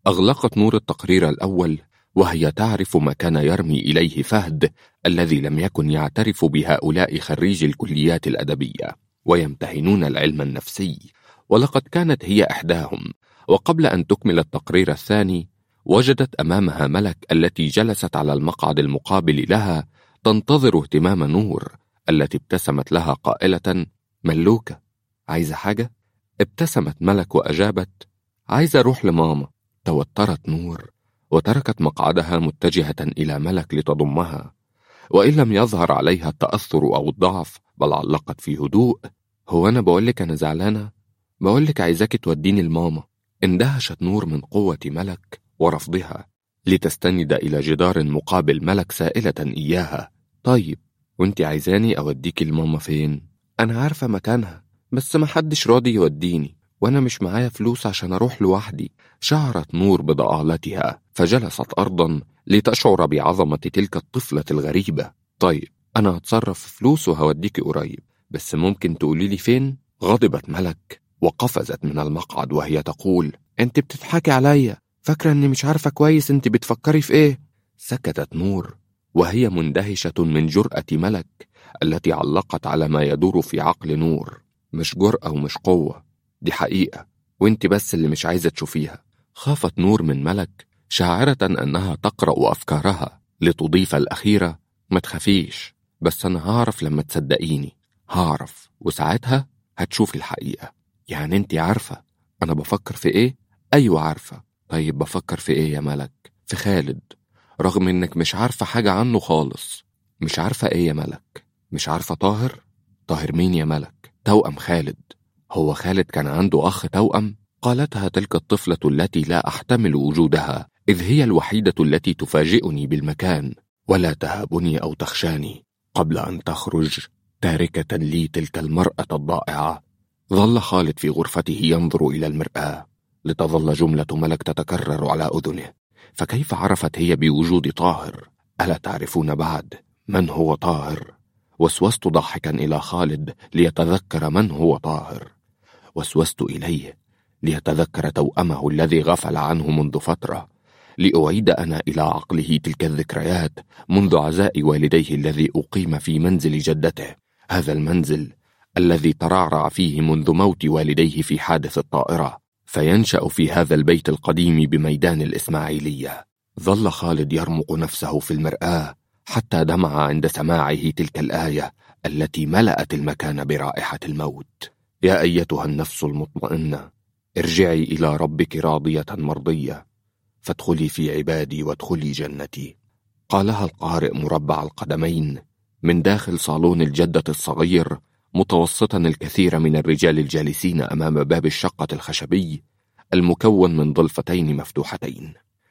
أغلقت نور التقرير الأول وهي تعرف ما كان يرمي إليه فهد الذي لم يكن يعترف بهؤلاء خريجي الكليات الأدبية ويمتهنون العلم النفسي ولقد كانت هي إحداهم وقبل أن تكمل التقرير الثاني وجدت أمامها ملك التي جلست على المقعد المقابل لها تنتظر اهتمام نور التي ابتسمت لها قائلة ملوكة عايزة حاجة؟ ابتسمت ملك وأجابت عايزة أروح لماما توترت نور وتركت مقعدها متجهة إلى ملك لتضمها وإن لم يظهر عليها التأثر أو الضعف بل علقت في هدوء هو أنا بقولك أنا زعلانة بقولك عايزاك توديني لماما اندهشت نور من قوة ملك ورفضها لتستند إلى جدار مقابل ملك سائلة إياها طيب وانت عايزاني أوديكي لماما فين؟ أنا عارفة مكانها بس محدش راضي يوديني وأنا مش معايا فلوس عشان أروح لوحدي شعرت نور بضآلتها فجلست أرضا لتشعر بعظمة تلك الطفلة الغريبة طيب أنا هتصرف فلوس وهوديكي قريب بس ممكن تقولي لي فين؟ غضبت ملك وقفزت من المقعد وهي تقول انت بتضحكي عليا فاكرة اني مش عارفة كويس انت بتفكري في ايه سكتت نور وهي مندهشة من جرأة ملك التي علقت على ما يدور في عقل نور مش جرأة ومش قوة دي حقيقة وانت بس اللي مش عايزة تشوفيها خافت نور من ملك شاعرة أنها تقرأ أفكارها لتضيف الأخيرة ما تخافيش بس أنا هعرف لما تصدقيني هعرف وساعتها هتشوف الحقيقة يعني انت عارفة أنا بفكر في إيه؟ أيوة عارفة طيب بفكر في إيه يا ملك؟ في خالد رغم إنك مش عارفة حاجة عنه خالص مش عارفة إيه يا ملك؟ مش عارفة طاهر؟ طاهر مين يا ملك؟ توأم خالد هو خالد كان عنده أخ توأم؟ قالتها تلك الطفلة التي لا أحتمل وجودها إذ هي الوحيدة التي تفاجئني بالمكان ولا تهابني أو تخشاني قبل أن تخرج تاركة لي تلك المرأة الضائعة ظل خالد في غرفته ينظر إلى المرآة لتظل جملة ملك تتكرر على أذنه فكيف عرفت هي بوجود طاهر ألا تعرفون بعد من هو طاهر وسوست ضاحكا إلى خالد ليتذكر من هو طاهر وسوست إليه ليتذكر توأمه الذي غفل عنه منذ فترة لأعيد أنا إلى عقله تلك الذكريات منذ عزاء والديه الذي أقيم في منزل جدته هذا المنزل الذي ترعرع فيه منذ موت والديه في حادث الطائرة فينشأ في هذا البيت القديم بميدان الإسماعيلية ظل خالد يرمق نفسه في المرآة حتى دمع عند سماعه تلك الآية التي ملأت المكان برائحة الموت يا أيتها النفس المطمئنة ارجعي إلى ربك راضية مرضية فادخلي في عبادي وادخلي جنتي قالها القارئ مربع القدمين من داخل صالون الجدة الصغير متوسطا الكثير من الرجال الجالسين أمام باب الشقة الخشبي المكون من ضلفتين مفتوحتين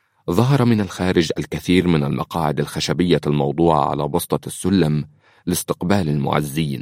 ظهر من الخارج الكثير من المقاعد الخشبية الموضوعة على بسطة السلم لاستقبال المعزين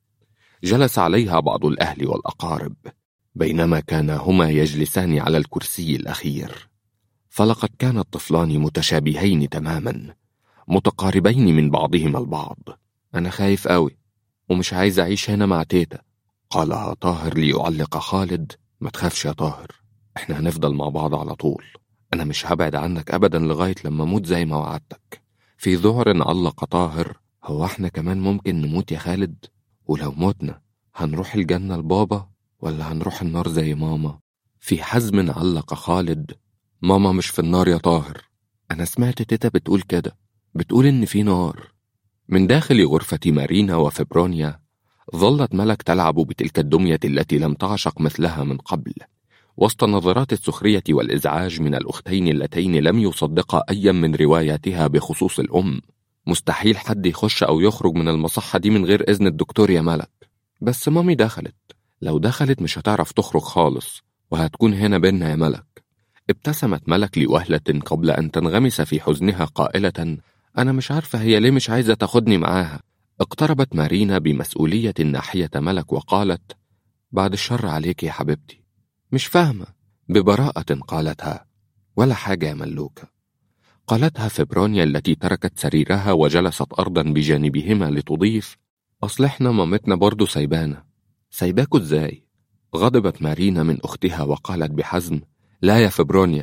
جلس عليها بعض الأهل والأقارب بينما كانا هما يجلسان على الكرسي الأخير فلقد كان الطفلان متشابهين تماما متقاربين من بعضهما البعض أنا خايف أوي ومش عايز أعيش هنا مع تيتا قالها طاهر ليعلق خالد ما تخافش يا طاهر احنا هنفضل مع بعض على طول أنا مش هبعد عنك أبدا لغاية لما أموت زي ما وعدتك في ذعر علق طاهر هو احنا كمان ممكن نموت يا خالد ولو متنا هنروح الجنة لبابا ولا هنروح النار زي ماما في حزم علق خالد ماما مش في النار يا طاهر أنا سمعت تيتا بتقول كده بتقول إن في نار من داخل غرفة مارينا وفبرونيا ظلت ملك تلعب بتلك الدمية التي لم تعشق مثلها من قبل وسط نظرات السخرية والإزعاج من الأختين اللتين لم يصدقا أيا من رواياتها بخصوص الأم مستحيل حد يخش أو يخرج من المصحة دي من غير إذن الدكتور يا ملك بس مامي دخلت لو دخلت مش هتعرف تخرج خالص وهتكون هنا بينا يا ملك ابتسمت ملك لوهلة قبل أن تنغمس في حزنها قائلة أنا مش عارفة هي ليه مش عايزة تاخدني معاها اقتربت مارينا بمسؤولية ناحية ملك وقالت بعد الشر عليك يا حبيبتي مش فاهمة ببراءة قالتها ولا حاجة يا ملوكة قالتها فبرونيا التي تركت سريرها وجلست أرضا بجانبهما لتضيف أصل إحنا مامتنا برضو سايبانا سايباكوا إزاي؟ غضبت مارينا من أختها وقالت بحزم لا يا فبرونيا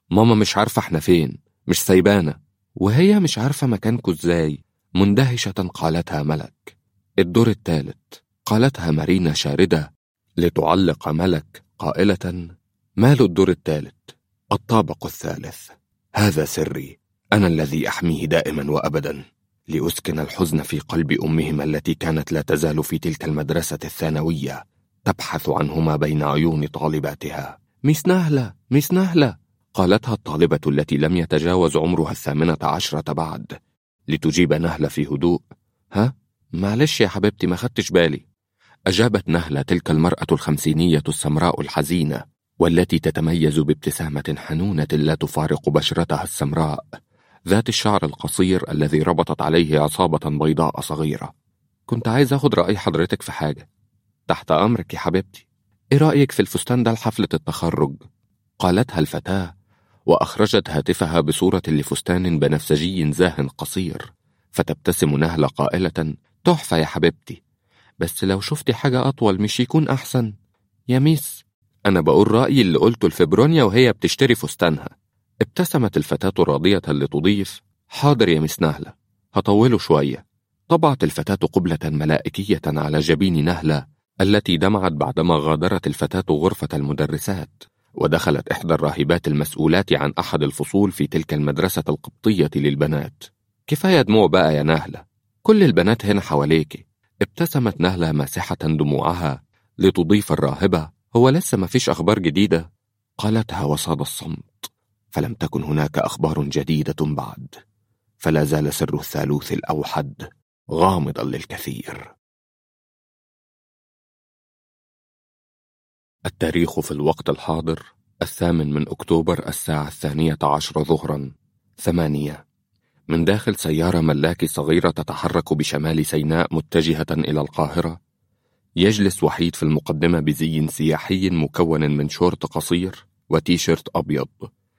ماما مش عارفة احنا فين مش سايبانا وهي مش عارفة مكانكو ازاي مندهشة قالتها ملك الدور الثالث قالتها مارينا شاردة لتعلق ملك قائلة مال الدور الثالث الطابق الثالث هذا سري أنا الذي أحميه دائما وأبدا لأسكن الحزن في قلب أمهما التي كانت لا تزال في تلك المدرسة الثانوية تبحث عنهما بين عيون طالباتها ميس نهلة ميس نهلة قالتها الطالبة التي لم يتجاوز عمرها الثامنة عشرة بعد لتجيب نهلة في هدوء ها؟ معلش يا حبيبتي ما خدتش بالي أجابت نهلة تلك المرأة الخمسينية السمراء الحزينة والتي تتميز بابتسامة حنونة لا تفارق بشرتها السمراء ذات الشعر القصير الذي ربطت عليه عصابة بيضاء صغيرة كنت عايز أخد رأي حضرتك في حاجة تحت أمرك يا حبيبتي إيه رأيك في الفستان ده لحفلة التخرج؟ قالتها الفتاة وأخرجت هاتفها بصورة لفستان بنفسجي زاه قصير فتبتسم نهلة قائلة تحفة يا حبيبتي بس لو شفتي حاجة أطول مش يكون أحسن يا ميس أنا بقول رأيي اللي قلته لفبرونيا وهي بتشتري فستانها ابتسمت الفتاة راضية لتضيف حاضر يا مس نهلة هطوله شوية طبعت الفتاة قبلة ملائكية على جبين نهلة التي دمعت بعدما غادرت الفتاة غرفة المدرسات ودخلت إحدى الراهبات المسؤولات عن أحد الفصول في تلك المدرسة القبطية للبنات كفاية دموع بقى يا نهلة كل البنات هنا حواليك ابتسمت نهلة ماسحة دموعها لتضيف الراهبة هو لسه ما فيش أخبار جديدة قالتها وصاد الصمت فلم تكن هناك أخبار جديدة بعد فلا زال سر الثالوث الأوحد غامضا للكثير التاريخ في الوقت الحاضر الثامن من أكتوبر الساعة الثانية عشر ظهرا ثمانية من داخل سيارة ملاكي صغيرة تتحرك بشمال سيناء متجهة إلى القاهرة يجلس وحيد في المقدمة بزي سياحي مكون من شورت قصير وتيشيرت أبيض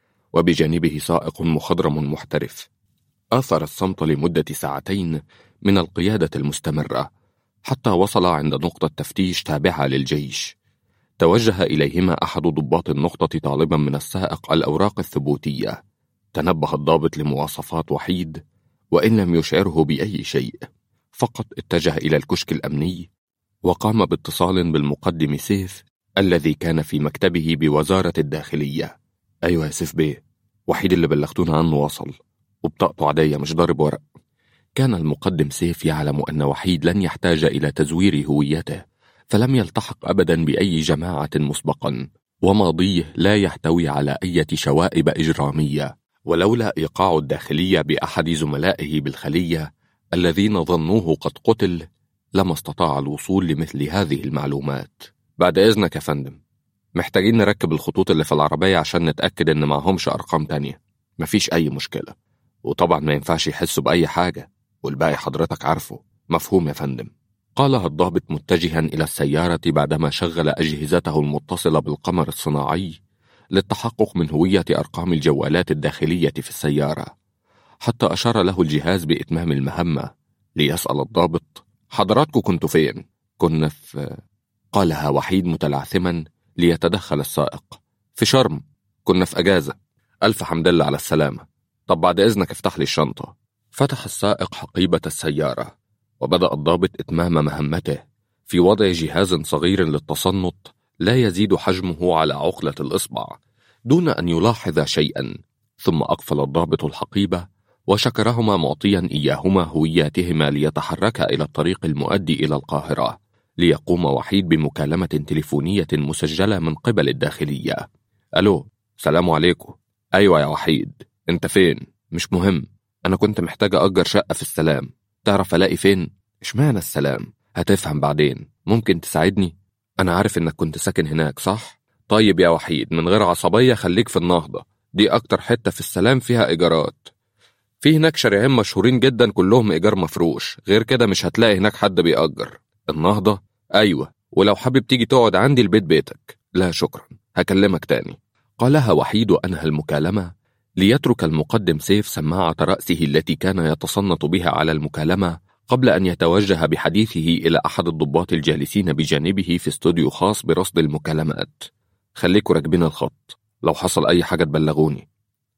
وبجانبه سائق مخضرم محترف آثر الصمت لمدة ساعتين من القيادة المستمرة حتى وصل عند نقطة تفتيش تابعة للجيش توجه إليهما أحد ضباط النقطة طالبا من السائق الأوراق الثبوتية تنبه الضابط لمواصفات وحيد وإن لم يشعره بأي شيء فقط اتجه إلى الكشك الأمني وقام باتصال بالمقدم سيف الذي كان في مكتبه بوزارة الداخلية أيوة يا سيف بيه وحيد اللي بلغتونا عنه وصل وبطاقته عادية مش ضارب ورق كان المقدم سيف يعلم أن وحيد لن يحتاج إلى تزوير هويته فلم يلتحق أبدا بأي جماعة مسبقا وماضيه لا يحتوي على أي شوائب إجرامية ولولا إيقاع الداخلية بأحد زملائه بالخلية الذين ظنوه قد قتل لما استطاع الوصول لمثل هذه المعلومات بعد إذنك يا فندم محتاجين نركب الخطوط اللي في العربية عشان نتأكد إن معهمش أرقام تانية مفيش أي مشكلة وطبعا ما ينفعش يحسوا بأي حاجة والباقي حضرتك عارفه مفهوم يا فندم قالها الضابط متجها إلى السيارة بعدما شغل أجهزته المتصلة بالقمر الصناعي للتحقق من هوية أرقام الجوالات الداخلية في السيارة حتى أشار له الجهاز بإتمام المهمة ليسأل الضابط حضراتكم كنتوا فين؟ كنا في قالها وحيد متلعثما ليتدخل السائق في شرم كنا في أجازة ألف حمد لله على السلامة طب بعد إذنك افتح لي الشنطة فتح السائق حقيبة السيارة وبدأ الضابط إتمام مهمته في وضع جهاز صغير للتصنت لا يزيد حجمه على عقلة الإصبع دون أن يلاحظ شيئا ثم أقفل الضابط الحقيبة وشكرهما معطيا إياهما هوياتهما ليتحركا إلى الطريق المؤدي إلى القاهرة ليقوم وحيد بمكالمة تليفونية مسجلة من قبل الداخلية ألو سلام عليكم أيوة يا وحيد أنت فين؟ مش مهم أنا كنت محتاج أجر شقة في السلام تعرف ألاقي فين؟ اشمعنى السلام؟ هتفهم بعدين ممكن تساعدني؟ أنا عارف إنك كنت ساكن هناك صح؟ طيب يا وحيد من غير عصبية خليك في النهضة دي أكتر حتة في السلام فيها إيجارات في هناك شارعين مشهورين جدا كلهم إيجار مفروش غير كده مش هتلاقي هناك حد بيأجر النهضة أيوة ولو حابب تيجي تقعد عندي البيت بيتك لا شكرا هكلمك تاني قالها وحيد وأنهى المكالمة ليترك المقدم سيف سماعة رأسه التي كان يتصنت بها على المكالمة قبل أن يتوجه بحديثه إلى أحد الضباط الجالسين بجانبه في استوديو خاص برصد المكالمات خليكوا راكبين الخط لو حصل أي حاجة تبلغوني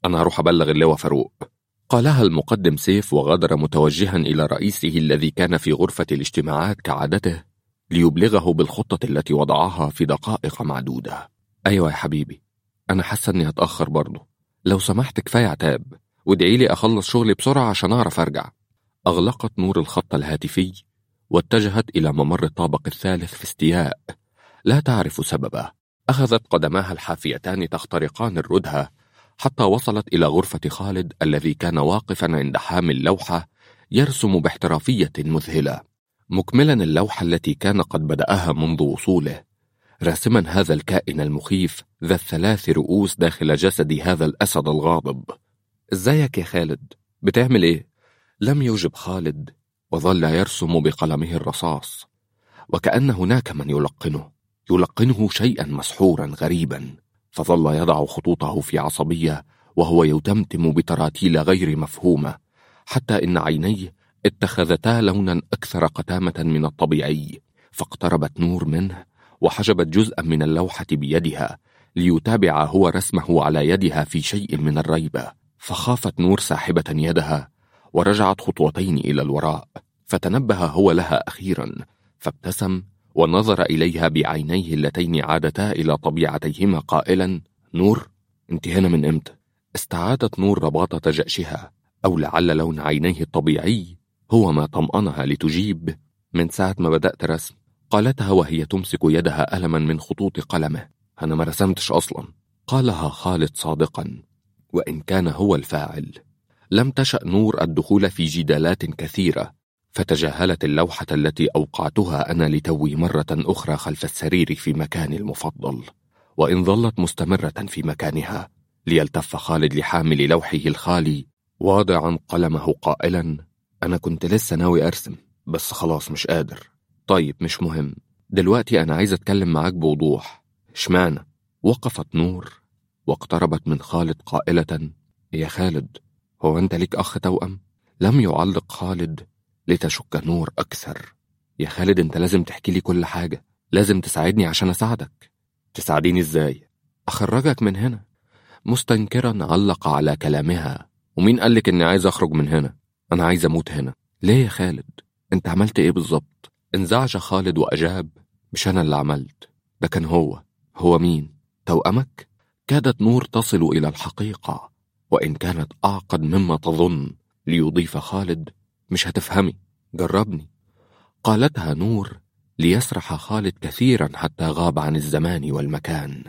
أنا هروح أبلغ اللواء فاروق قالها المقدم سيف وغادر متوجها إلى رئيسه الذي كان في غرفة الاجتماعات كعادته ليبلغه بالخطة التي وضعها في دقائق معدودة أيوة يا حبيبي أنا حاسة إني هتأخر برضه لو سمحت كفاية عتاب وادعي لي أخلص شغلي بسرعة عشان أعرف أرجع أغلقت نور الخط الهاتفي واتجهت إلى ممر الطابق الثالث في استياء لا تعرف سببه أخذت قدماها الحافيتان تخترقان الردهة حتى وصلت إلى غرفة خالد الذي كان واقفا عند حامل اللوحة يرسم باحترافية مذهلة مكملا اللوحة التي كان قد بدأها منذ وصوله راسما هذا الكائن المخيف ذا الثلاث رؤوس داخل جسد هذا الأسد الغاضب ازيك يا خالد بتعمل ايه؟ لم يجب خالد وظل يرسم بقلمه الرصاص وكأن هناك من يلقنه يلقنه شيئا مسحورا غريبا فظل يضع خطوطه في عصبية وهو يتمتم بتراتيل غير مفهومة حتى إن عينيه اتخذتا لونا أكثر قتامة من الطبيعي فاقتربت نور منه وحجبت جزءا من اللوحة بيدها ليتابع هو رسمه على يدها في شيء من الريبة فخافت نور ساحبة يدها ورجعت خطوتين إلى الوراء فتنبه هو لها أخيرا فابتسم ونظر إليها بعينيه اللتين عادتا إلى طبيعتيهما قائلا نور انت هنا من امتى؟ استعادت نور رباطة جأشها أو لعل لون عينيه الطبيعي هو ما طمأنها لتجيب من ساعة ما بدأت رسم قالتها وهي تمسك يدها ألما من خطوط قلمه أنا ما رسمتش أصلا قالها خالد صادقا وإن كان هو الفاعل لم تشأ نور الدخول في جدالات كثيرة فتجاهلت اللوحة التي أوقعتها أنا لتوي مرة أخرى خلف السرير في مكاني المفضل وإن ظلت مستمرة في مكانها ليلتف خالد لحامل لوحه الخالي واضعا قلمه قائلا أنا كنت لسه ناوي أرسم بس خلاص مش قادر طيب مش مهم دلوقتي أنا عايز أتكلم معاك بوضوح اشمعنى وقفت نور واقتربت من خالد قائلة يا خالد هو أنت ليك أخ توأم؟ لم يعلق خالد لتشك نور أكثر يا خالد أنت لازم تحكي لي كل حاجة لازم تساعدني عشان أساعدك تساعديني إزاي؟ أخرجك من هنا مستنكرا علق على كلامها ومين قالك إني عايز أخرج من هنا؟ أنا عايز أموت هنا ليه يا خالد؟ أنت عملت إيه بالظبط؟ انزعج خالد وأجاب مش أنا اللي عملت ده كان هو هو مين؟ توأمك؟ كادت نور تصل إلى الحقيقة وإن كانت أعقد مما تظن ليضيف خالد مش هتفهمي جربني قالتها نور ليسرح خالد كثيرا حتى غاب عن الزمان والمكان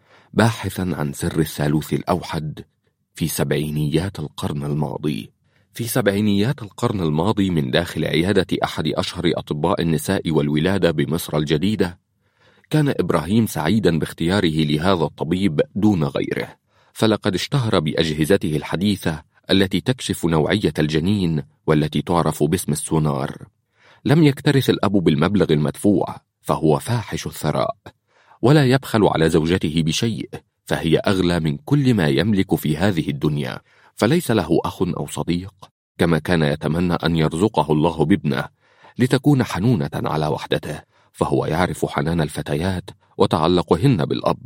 باحثا عن سر الثالوث الأوحد في سبعينيات القرن الماضي في سبعينيات القرن الماضي من داخل عيادة أحد أشهر أطباء النساء والولادة بمصر الجديدة كان إبراهيم سعيدا باختياره لهذا الطبيب دون غيره فلقد اشتهر بأجهزته الحديثة التي تكشف نوعية الجنين والتي تعرف باسم السونار لم يكترث الأب بالمبلغ المدفوع فهو فاحش الثراء ولا يبخل على زوجته بشيء فهي أغلى من كل ما يملك في هذه الدنيا فليس له أخ أو صديق كما كان يتمنى أن يرزقه الله بابنه لتكون حنونة على وحدته فهو يعرف حنان الفتيات وتعلقهن بالأب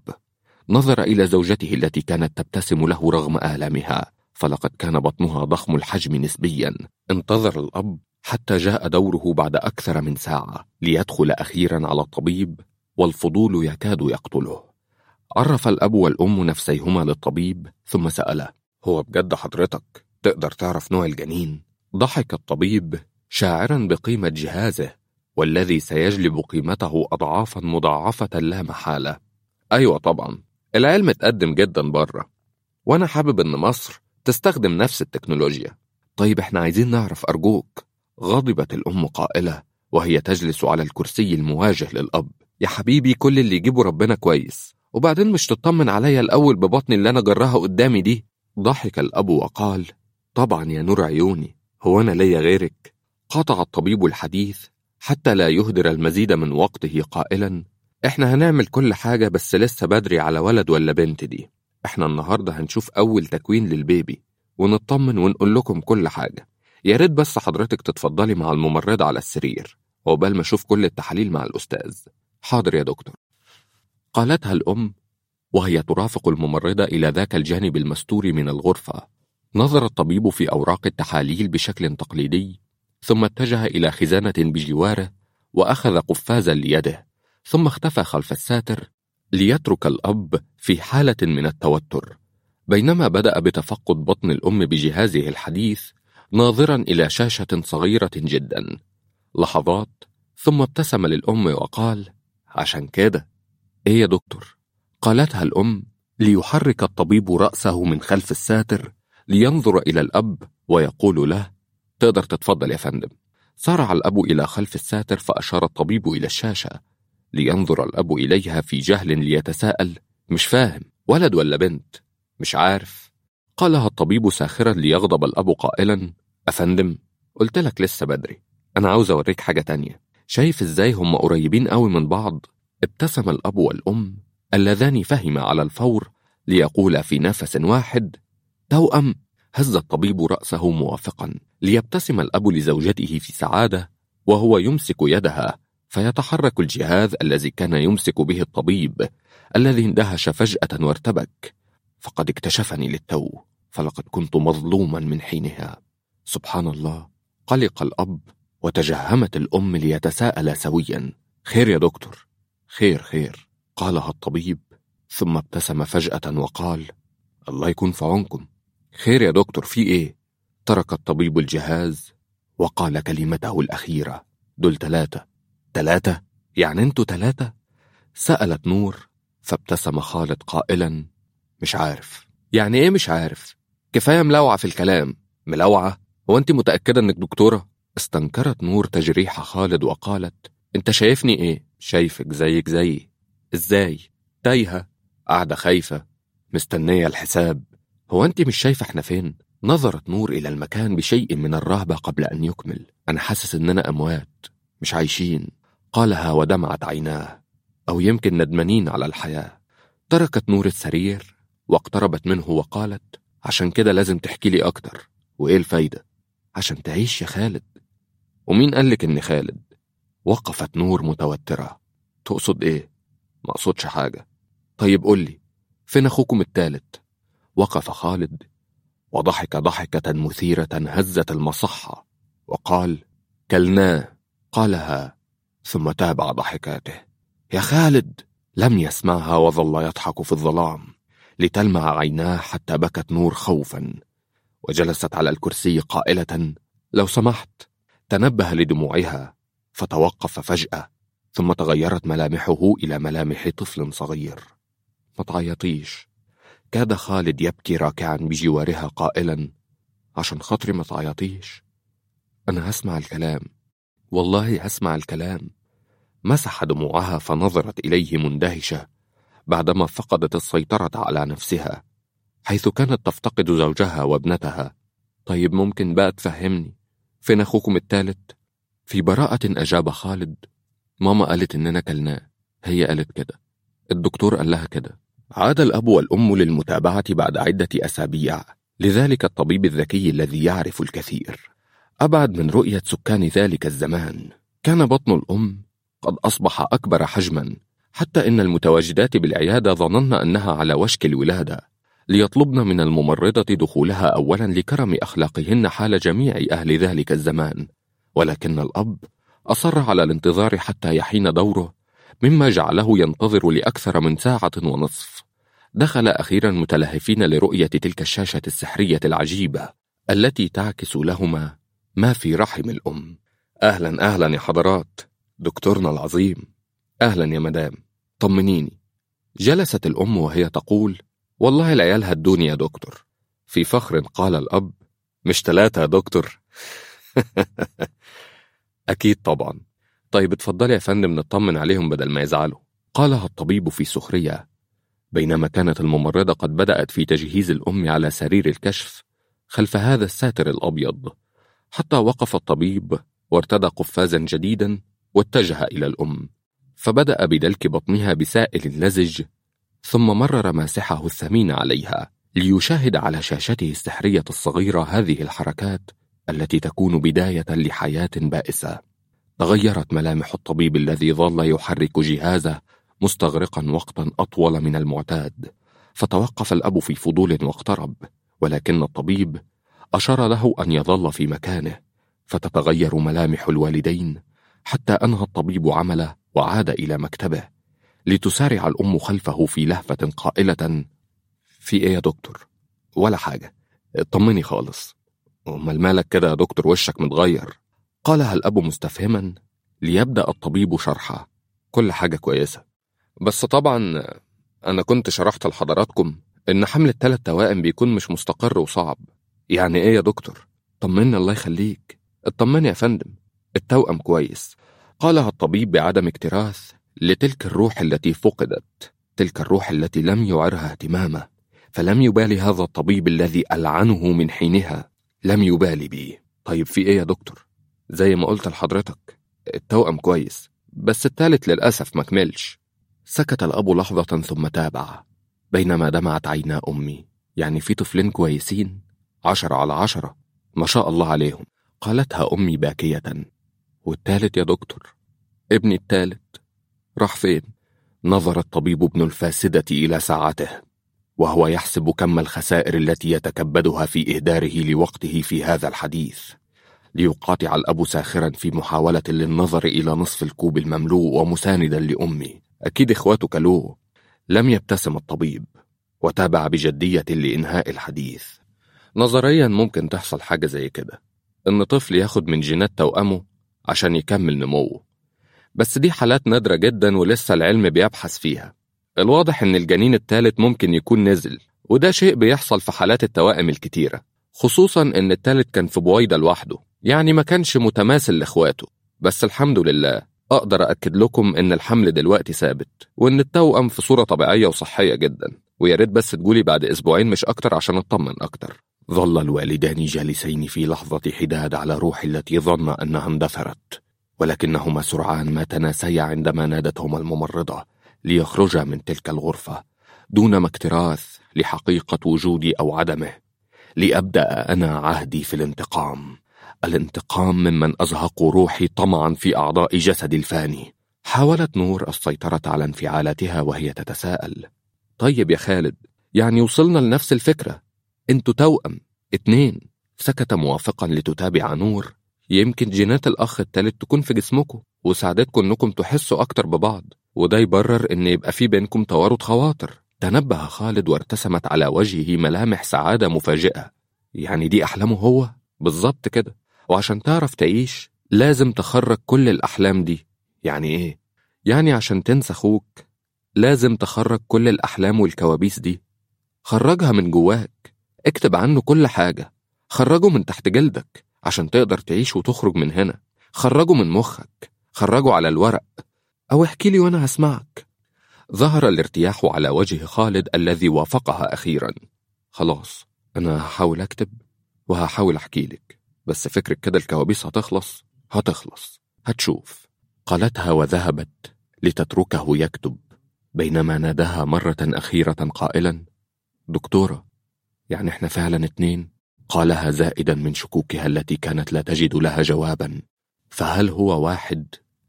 نظر إلى زوجته التي كانت تبتسم له رغم آلامها فلقد كان بطنها ضخم الحجم نسبيا انتظر الأب حتى جاء دوره بعد أكثر من ساعة ليدخل أخيرا على الطبيب والفضول يكاد يقتله عرف الأب والأم نفسيهما للطبيب ثم سأله هو بجد حضرتك تقدر تعرف نوع الجنين؟ ضحك الطبيب شاعرا بقيمة جهازه والذي سيجلب قيمته أضعافا مضاعفة لا محالة أيوة طبعا العلم اتقدم جدا بره وأنا حابب إن مصر تستخدم نفس التكنولوجيا طيب احنا عايزين نعرف أرجوك غضبت الأم قائلة وهي تجلس على الكرسي المواجه للأب يا حبيبي كل اللي يجيبه ربنا كويس وبعدين مش تطمن عليا الأول ببطني اللي أنا جراها قدامي دي ضحك الأب وقال طبعا يا نور عيوني هو أنا ليا غيرك قطع الطبيب الحديث حتى لا يهدر المزيد من وقته قائلا احنا هنعمل كل حاجة بس لسه بدري على ولد ولا بنت دي احنا النهاردة هنشوف أول تكوين للبيبي ونطمن ونقول لكم كل حاجة يا ريت بس حضرتك تتفضلي مع الممرضة على السرير عقبال ما أشوف كل التحاليل مع الأستاذ حاضر يا دكتور قالتها الأم وهي ترافق الممرضة إلى ذاك الجانب المستور من الغرفة نظر الطبيب في أوراق التحاليل بشكل تقليدي ثم اتجه إلى خزانة بجواره وأخذ قفازا ليده ثم اختفى خلف الساتر ليترك الأب في حالة من التوتر بينما بدأ بتفقد بطن الأم بجهازه الحديث ناظرا إلى شاشة صغيرة جدا لحظات ثم ابتسم للأم وقال عشان كده إيه يا دكتور قالتها الأم ليحرك الطبيب رأسه من خلف الساتر لينظر إلى الأب ويقول له تقدر تتفضل يا فندم سارع الأب إلى خلف الساتر فأشار الطبيب إلى الشاشة لينظر الأب إليها في جهل ليتساءل مش فاهم ولد ولا بنت مش عارف قالها الطبيب ساخرا ليغضب الأب قائلا أفندم قلت لك لسه بدري أنا عاوز أوريك حاجة تانية شايف إزاي هم قريبين قوي من بعض ابتسم الأب والأم اللذان فهما على الفور ليقولا في نفس واحد توأم هز الطبيب رأسه موافقا ليبتسم الأب لزوجته في سعادة وهو يمسك يدها فيتحرك الجهاز الذي كان يمسك به الطبيب الذي اندهش فجأة وارتبك فقد اكتشفني للتو فلقد كنت مظلوما من حينها سبحان الله قلق الأب وتجهمت الأم ليتساءل سويا خير يا دكتور خير خير قالها الطبيب ثم ابتسم فجأة وقال الله يكون في عونكم خير يا دكتور في ايه ترك الطبيب الجهاز وقال كلمته الأخيرة دول تلاتة تلاتة يعني انتوا تلاتة سألت نور فابتسم خالد قائلا مش عارف يعني ايه مش عارف كفاية ملوعة في الكلام ملوعة هو انت متأكدة انك دكتورة استنكرت نور تجريح خالد وقالت انت شايفني ايه شايفك زيك زيي ازاي تايهة قاعدة خايفة مستنية الحساب هو انت مش شايفة احنا فين نظرت نور إلى المكان بشيء من الرهبة قبل أن يكمل أنا حاسس إننا أموات مش عايشين قالها ودمعت عيناه أو يمكن ندمانين على الحياة تركت نور السرير واقتربت منه وقالت عشان كده لازم تحكي لي أكتر وإيه الفايدة عشان تعيش يا خالد ومين قالك إني خالد وقفت نور متوترة تقصد إيه ما أقصدش حاجة طيب قولي فين أخوكم التالت وقف خالد وضحك ضحكة مثيرة هزت المصحة وقال كلناه قالها ثم تابع ضحكاته يا خالد لم يسمعها وظل يضحك في الظلام لتلمع عيناه حتى بكت نور خوفا وجلست على الكرسي قائلة لو سمحت تنبه لدموعها فتوقف فجأة ثم تغيرت ملامحه إلى ملامح طفل صغير ما تعيطيش كاد خالد يبكي راكعا بجوارها قائلا عشان خاطري ما تعيطيش أنا هسمع الكلام والله هسمع الكلام مسح دموعها فنظرت إليه مندهشة بعدما فقدت السيطرة على نفسها حيث كانت تفتقد زوجها وابنتها طيب ممكن بقى تفهمني فين أخوكم التالت؟ في براءة أجاب خالد ماما قالت إننا كلناه هي قالت كده الدكتور قال لها كده عاد الأب والأم للمتابعة بعد عدة أسابيع لذلك الطبيب الذكي الذي يعرف الكثير أبعد من رؤية سكان ذلك الزمان كان بطن الأم قد أصبح أكبر حجما حتى إن المتواجدات بالعيادة ظنن أنها على وشك الولادة ليطلبن من الممرضة دخولها أولا لكرم أخلاقهن حال جميع أهل ذلك الزمان ولكن الأب أصر على الانتظار حتى يحين دوره مما جعله ينتظر لأكثر من ساعة ونصف دخل أخيرا متلهفين لرؤية تلك الشاشة السحرية العجيبة التي تعكس لهما ما في رحم الأم أهلا أهلا يا حضرات دكتورنا العظيم أهلا يا مدام طمنيني جلست الأم وهي تقول والله العيال هدوني يا دكتور في فخر قال الأب مش تلاتة يا دكتور أكيد طبعا طيب اتفضلي يا فندم نطمن عليهم بدل ما يزعلوا قالها الطبيب في سخرية بينما كانت الممرضة قد بدأت في تجهيز الأم على سرير الكشف خلف هذا الساتر الأبيض حتى وقف الطبيب وارتدى قفازا جديدا واتجه إلى الأم فبدأ بدلك بطنها بسائل لزج ثم مرر ماسحه الثمين عليها ليشاهد على شاشته السحرية الصغيرة هذه الحركات التي تكون بداية لحياة بائسة تغيرت ملامح الطبيب الذي ظل يحرك جهازه مستغرقا وقتا أطول من المعتاد فتوقف الأب في فضول واقترب ولكن الطبيب أشار له أن يظل في مكانه فتتغير ملامح الوالدين حتى أنهى الطبيب عمله وعاد إلى مكتبه لتسارع الأم خلفه في لهفة قائلة في إيه يا دكتور؟ ولا حاجة اطمني خالص أمال مالك كده يا دكتور وشك متغير قالها الأب مستفهما ليبدأ الطبيب شرحه كل حاجة كويسة بس طبعا أنا كنت شرحت لحضراتكم إن حمل التلات توائم بيكون مش مستقر وصعب يعني إيه يا دكتور؟ طمني الله يخليك اطمني يا فندم التوأم كويس قالها الطبيب بعدم اكتراث لتلك الروح التي فقدت تلك الروح التي لم يعرها اهتمامه فلم يبالي هذا الطبيب الذي ألعنه من حينها لم يبالي بي طيب في ايه يا دكتور زي ما قلت لحضرتك التوأم كويس بس التالت للأسف مكملش سكت الأب لحظة ثم تابع بينما دمعت عينا أمي يعني في طفلين كويسين عشرة على عشرة ما شاء الله عليهم قالتها أمي باكية والتالت يا دكتور ابني التالت راح فين نظر الطبيب ابن الفاسدة إلى ساعته وهو يحسب كم الخسائر التي يتكبدها في إهداره لوقته في هذا الحديث ليقاطع الأب ساخرا في محاولة للنظر إلى نصف الكوب المملوء ومساندا لأمي أكيد إخواتك له لم يبتسم الطبيب وتابع بجدية لإنهاء الحديث نظريا ممكن تحصل حاجة زي كده إن طفل ياخد من جينات توأمه عشان يكمل نموه بس دي حالات نادرة جدا ولسه العلم بيبحث فيها الواضح إن الجنين الثالث ممكن يكون نزل وده شيء بيحصل في حالات التوائم الكتيرة خصوصا إن الثالث كان في بويضة لوحده يعني ما كانش متماثل لإخواته بس الحمد لله أقدر أكد لكم إن الحمل دلوقتي ثابت وإن التوأم في صورة طبيعية وصحية جدا ويا ريت بس تقولي بعد أسبوعين مش أكتر عشان أطمن أكتر ظل الوالدان جالسين في لحظة حداد على روح التي ظن أنها اندثرت ولكنهما سرعان ما تناسيا عندما نادتهما الممرضة ليخرجا من تلك الغرفة دون ما اكتراث لحقيقة وجودي أو عدمه لأبدأ أنا عهدي في الانتقام الانتقام ممن أزهقوا روحي طمعا في أعضاء جسدي الفاني حاولت نور السيطرة على انفعالاتها وهي تتساءل طيب يا خالد يعني وصلنا لنفس الفكرة انتوا توأم اتنين سكت موافقا لتتابع نور يمكن جينات الأخ التالت تكون في جسمكم وساعدتكم انكم تحسوا أكتر ببعض وده يبرر إن يبقى في بينكم توارد خواطر تنبه خالد وارتسمت على وجهه ملامح سعادة مفاجئة يعني دي أحلامه هو؟ بالظبط كده وعشان تعرف تعيش لازم تخرج كل الأحلام دي يعني إيه؟ يعني عشان تنسى أخوك لازم تخرج كل الأحلام والكوابيس دي خرجها من جواك اكتب عنه كل حاجة خرجه من تحت جلدك عشان تقدر تعيش وتخرج من هنا خرجه من مخك خرجه على الورق أو احكي لي وأنا هسمعك ظهر الارتياح على وجه خالد الذي وافقها أخيرا خلاص أنا هحاول أكتب وهحاول أحكي لك بس فكرك كده الكوابيس هتخلص هتخلص هتشوف قالتها وذهبت لتتركه يكتب بينما ناداها مرة أخيرة قائلا دكتورة يعني احنا فعلا اتنين قالها زائدا من شكوكها التي كانت لا تجد لها جوابا فهل هو واحد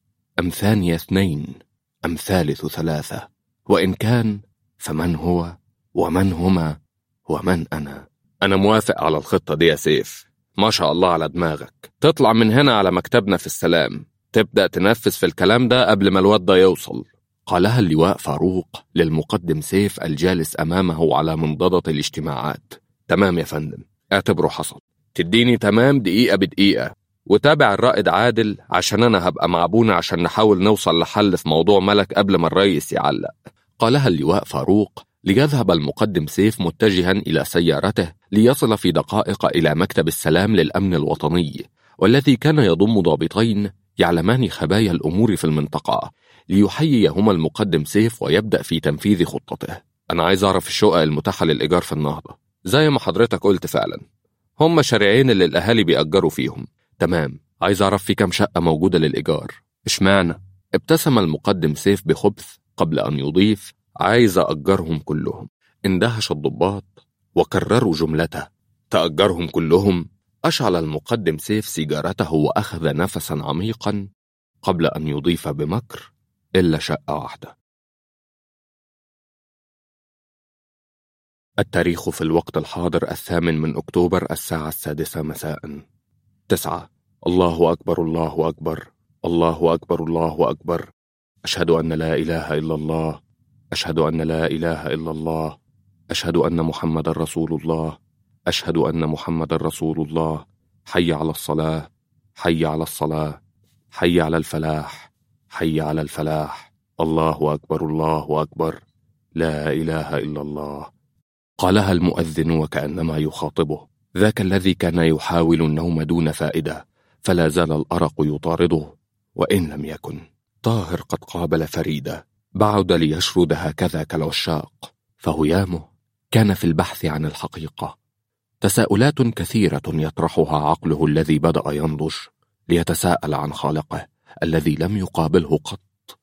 أم ثاني اثنين أم ثالث ثلاثة وإن كان فمن هو ومن هما ومن أنا أنا موافق على الخطة دي يا سيف ما شاء الله على دماغك تطلع من هنا على مكتبنا في السلام تبدأ تنفذ في الكلام ده قبل ما الواد ده يوصل قالها اللواء فاروق للمقدم سيف الجالس أمامه على منضدة الاجتماعات تمام يا فندم اعتبره حصل تديني تمام دقيقة بدقيقة وتابع الرائد عادل عشان أنا هبقى مع أبونا عشان نحاول نوصل لحل في موضوع ملك قبل ما الرئيس يعلق قالها اللواء فاروق ليذهب المقدم سيف متجها إلى سيارته ليصل في دقائق إلى مكتب السلام للأمن الوطني والذي كان يضم ضابطين يعلمان خبايا الأمور في المنطقة ليحييهما المقدم سيف ويبدأ في تنفيذ خطته أنا عايز أعرف الشقق المتاحة للإيجار في النهضة زي ما حضرتك قلت فعلا هم شارعين اللي الأهالي بيأجروا فيهم تمام عايز أعرف في كم شقة موجودة للإيجار إشمعنى؟ ابتسم المقدم سيف بخبث قبل أن يضيف عايز أأجرهم كلهم اندهش الضباط وكرروا جملته تأجرهم كلهم أشعل المقدم سيف سيجارته وأخذ نفسا عميقا قبل أن يضيف بمكر إلا شقة واحدة التاريخ في الوقت الحاضر الثامن من أكتوبر الساعة السادسة مساء تسعة الله أكبر الله أكبر الله أكبر الله أكبر أشهد أن لا إله إلا الله أشهد أن لا إله إلا الله أشهد أن محمد رسول الله أشهد أن محمد رسول الله حي على الصلاة حي على الصلاة حي على الفلاح حي على الفلاح الله أكبر الله أكبر لا إله إلا الله قالها المؤذن وكأنما يخاطبه ذاك الذي كان يحاول النوم دون فائدة فلا زال الأرق يطارده وإن لم يكن طاهر قد قابل فريدة بعد ليشرد هكذا كالعشاق فهيامه كان في البحث عن الحقيقة تساؤلات كثيرة يطرحها عقله الذي بدأ ينضج ليتساءل عن خالقه الذي لم يقابله قط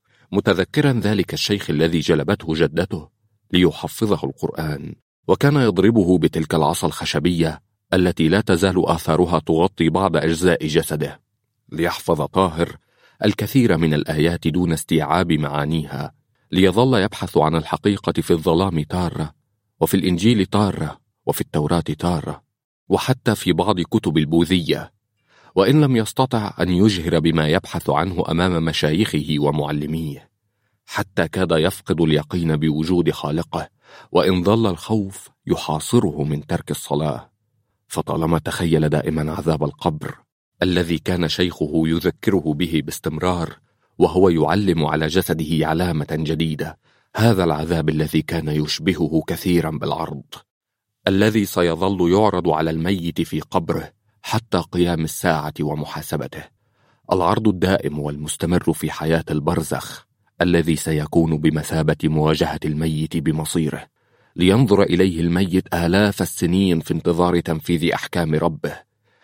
متذكرا ذلك الشيخ الذي جلبته جدته ليحفظه القرآن وكان يضربه بتلك العصا الخشبية التي لا تزال آثارها تغطي بعض أجزاء جسده ليحفظ طاهر الكثير من الآيات دون استيعاب معانيها ليظل يبحث عن الحقيقة في الظلام تارة وفي الإنجيل تارة وفي التوراة تارة وحتى في بعض كتب البوذية وإن لم يستطع أن يجهر بما يبحث عنه أمام مشايخه ومعلميه حتى كاد يفقد اليقين بوجود خالقه وإن ظل الخوف يحاصره من ترك الصلاة فطالما تخيل دائما عذاب القبر الذي كان شيخه يذكره به باستمرار وهو يعلم على جسده علامة جديدة هذا العذاب الذي كان يشبهه كثيرا بالعرض الذي سيظل يعرض على الميت في قبره حتى قيام الساعة ومحاسبته العرض الدائم والمستمر في حياة البرزخ الذي سيكون بمثابة مواجهة الميت بمصيره لينظر إليه الميت آلاف السنين في انتظار تنفيذ أحكام ربه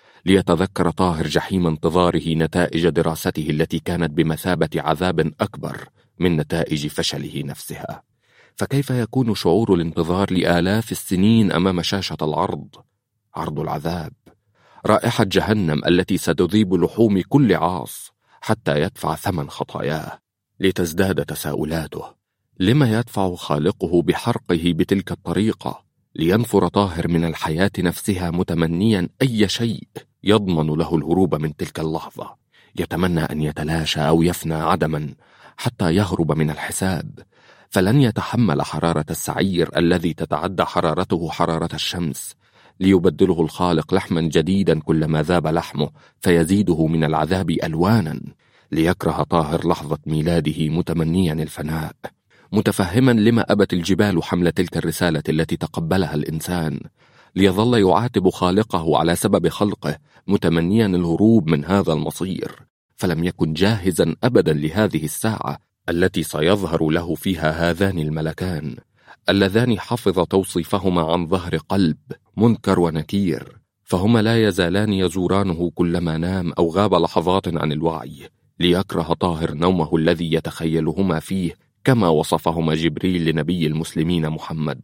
ليتذكر طاهر جحيم انتظاره نتائج دراسته التي كانت بمثابة عذاب أكبر من نتائج فشله نفسها فكيف يكون شعور الانتظار لآلاف السنين أمام شاشة العرض عرض العذاب رائحة جهنم التي ستذيب لحوم كل عاص حتى يدفع ثمن خطاياه لتزداد تساؤلاته لما يدفع خالقه بحرقه بتلك الطريقة لينفر طاهر من الحياة نفسها متمنيا أي شيء يضمن له الهروب من تلك اللحظة يتمنى أن يتلاشى أو يفنى عدما حتى يهرب من الحساب فلن يتحمل حرارة السعير الذي تتعدى حرارته حرارة الشمس ليبدله الخالق لحما جديدا كلما ذاب لحمه فيزيده من العذاب ألوانا ليكره طاهر لحظة ميلاده متمنيا الفناء متفهما لما أبت الجبال حمل تلك الرسالة التي تقبلها الإنسان ليظل يعاتب خالقه على سبب خلقه متمنيا الهروب من هذا المصير فلم يكن جاهزا أبدا لهذه الساعة التي سيظهر له فيها هذان الملكان اللذان حفظ توصيفهما عن ظهر قلب منكر ونكير فهما لا يزالان يزورانه كلما نام أو غاب لحظات عن الوعي ليكره طاهر نومه الذي يتخيلهما فيه كما وصفهما جبريل لنبي المسلمين محمد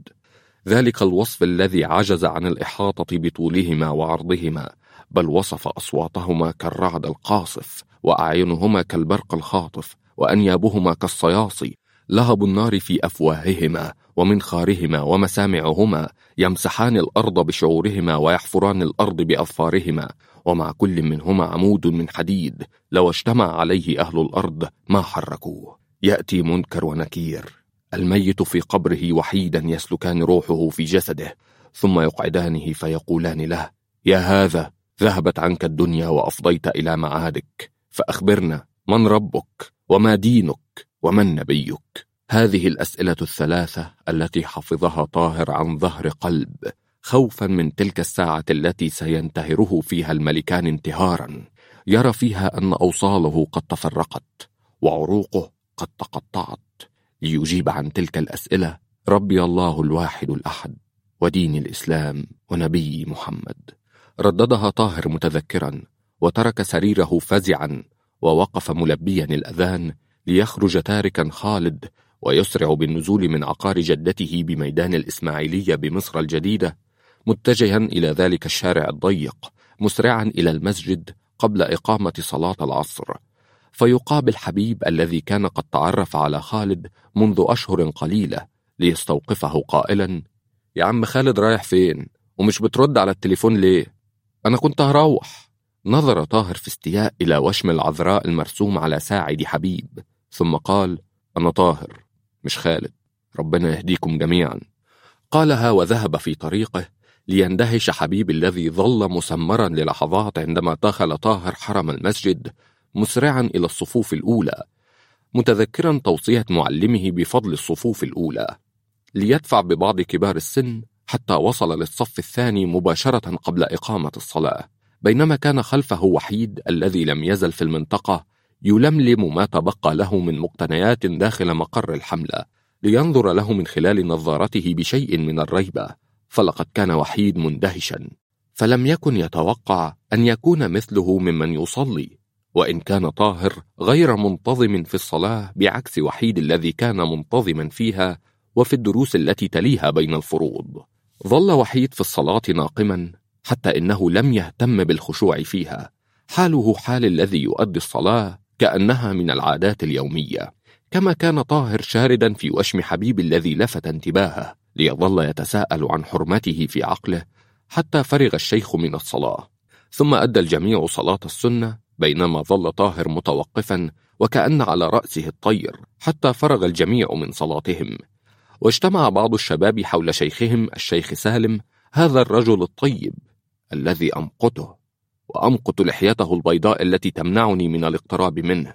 ذلك الوصف الذي عجز عن الإحاطة بطولهما وعرضهما بل وصف أصواتهما كالرعد القاصف وأعينهما كالبرق الخاطف وأنيابهما كالصياصي لهب النار في أفواههما ومنخارهما ومسامعهما يمسحان الأرض بشعورهما ويحفران الأرض بأظفارهما ومع كل منهما عمود من حديد لو اجتمع عليه أهل الأرض ما حركوه يأتي منكر ونكير الميت في قبره وحيدا يسلكان روحه في جسده ثم يقعدانه فيقولان له يا هذا ذهبت عنك الدنيا وأفضيت إلى معادك فأخبرنا من ربك وما دينك ومن نبيك هذه الأسئلة الثلاثة التي حفظها طاهر عن ظهر قلب خوفا من تلك الساعة التي سينتهره فيها الملكان انتهارا يرى فيها أن أوصاله قد تفرقت وعروقه قد تقطعت ليجيب عن تلك الأسئلة ربي الله الواحد الأحد ودين الإسلام ونبي محمد رددها طاهر متذكرا وترك سريره فزعا ووقف ملبيا الأذان ليخرج تاركا خالد ويسرع بالنزول من عقار جدته بميدان الإسماعيلية بمصر الجديدة متجها إلى ذلك الشارع الضيق مسرعا إلى المسجد قبل إقامة صلاة العصر فيقابل حبيب الذي كان قد تعرف على خالد منذ أشهر قليلة ليستوقفه قائلا يا عم خالد رايح فين ومش بترد على التليفون ليه أنا كنت هروح نظر طاهر في استياء إلى وشم العذراء المرسوم على ساعد حبيب ثم قال أنا طاهر مش خالد ربنا يهديكم جميعا قالها وذهب في طريقه ليندهش حبيب الذي ظل مسمرا للحظات عندما دخل طاهر حرم المسجد مسرعا إلى الصفوف الأولى متذكرا توصية معلمه بفضل الصفوف الأولى ليدفع ببعض كبار السن حتى وصل للصف الثاني مباشرة قبل إقامة الصلاة بينما كان خلفه وحيد الذي لم يزل في المنطقة يلملم ما تبقى له من مقتنيات داخل مقر الحملة لينظر له من خلال نظارته بشيء من الريبة فلقد كان وحيد مندهشا فلم يكن يتوقع أن يكون مثله ممن يصلي وإن كان طاهر غير منتظم في الصلاة بعكس وحيد الذي كان منتظما فيها وفي الدروس التي تليها بين الفروض ظل وحيد في الصلاة ناقما حتى إنه لم يهتم بالخشوع فيها حاله حال الذي يؤدي الصلاة كأنها من العادات اليومية كما كان طاهر شاردا في وشم حبيب الذي لفت انتباهه ليظل يتساءل عن حرمته في عقله حتى فرغ الشيخ من الصلاة ثم أدى الجميع صلاة السنة بينما ظل طاهر متوقفا وكأن على رأسه الطير حتى فرغ الجميع من صلاتهم واجتمع بعض الشباب حول شيخهم الشيخ سالم هذا الرجل الطيب الذي أمقته وأمقت لحيته البيضاء التي تمنعني من الاقتراب منه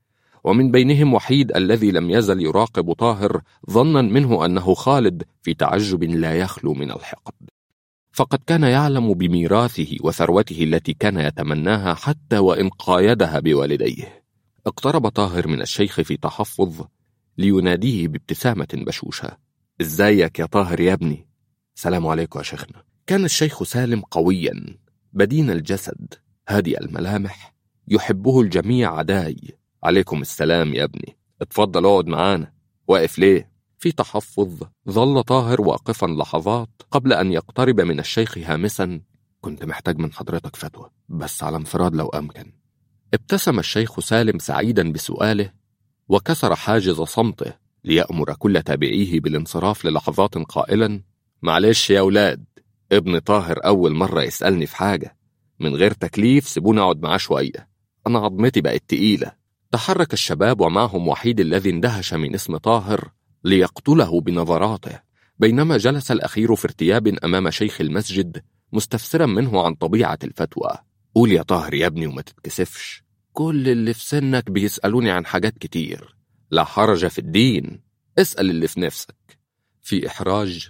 ومن بينهم وحيد الذي لم يزل يراقب طاهر ظنا منه أنه خالد في تعجب لا يخلو من الحقد فقد كان يعلم بميراثه وثروته التي كان يتمناها حتى وإن قايدها بوالديه اقترب طاهر من الشيخ في تحفظ ليناديه بابتسامة بشوشة ازيك يا طاهر يا ابني سلام عليكم يا شيخنا كان الشيخ سالم قويا بدين الجسد هادئ الملامح يحبه الجميع عداي عليكم السلام يا ابني اتفضل اقعد معانا واقف ليه في تحفظ ظل طاهر واقفا لحظات قبل أن يقترب من الشيخ هامسا كنت محتاج من حضرتك فتوى بس على انفراد لو أمكن ابتسم الشيخ سالم سعيدا بسؤاله وكسر حاجز صمته ليأمر كل تابعيه بالانصراف للحظات قائلا معلش يا أولاد ابن طاهر أول مرة يسألني في حاجة من غير تكليف سيبوني أقعد معاه شوية أنا عظمتي بقت تقيلة تحرك الشباب ومعهم وحيد الذي اندهش من اسم طاهر ليقتله بنظراته بينما جلس الأخير في ارتياب أمام شيخ المسجد مستفسرا منه عن طبيعة الفتوى قول يا طاهر يا ابني وما تتكسفش كل اللي في سنك بيسألوني عن حاجات كتير لا حرج في الدين اسأل اللي في نفسك في إحراج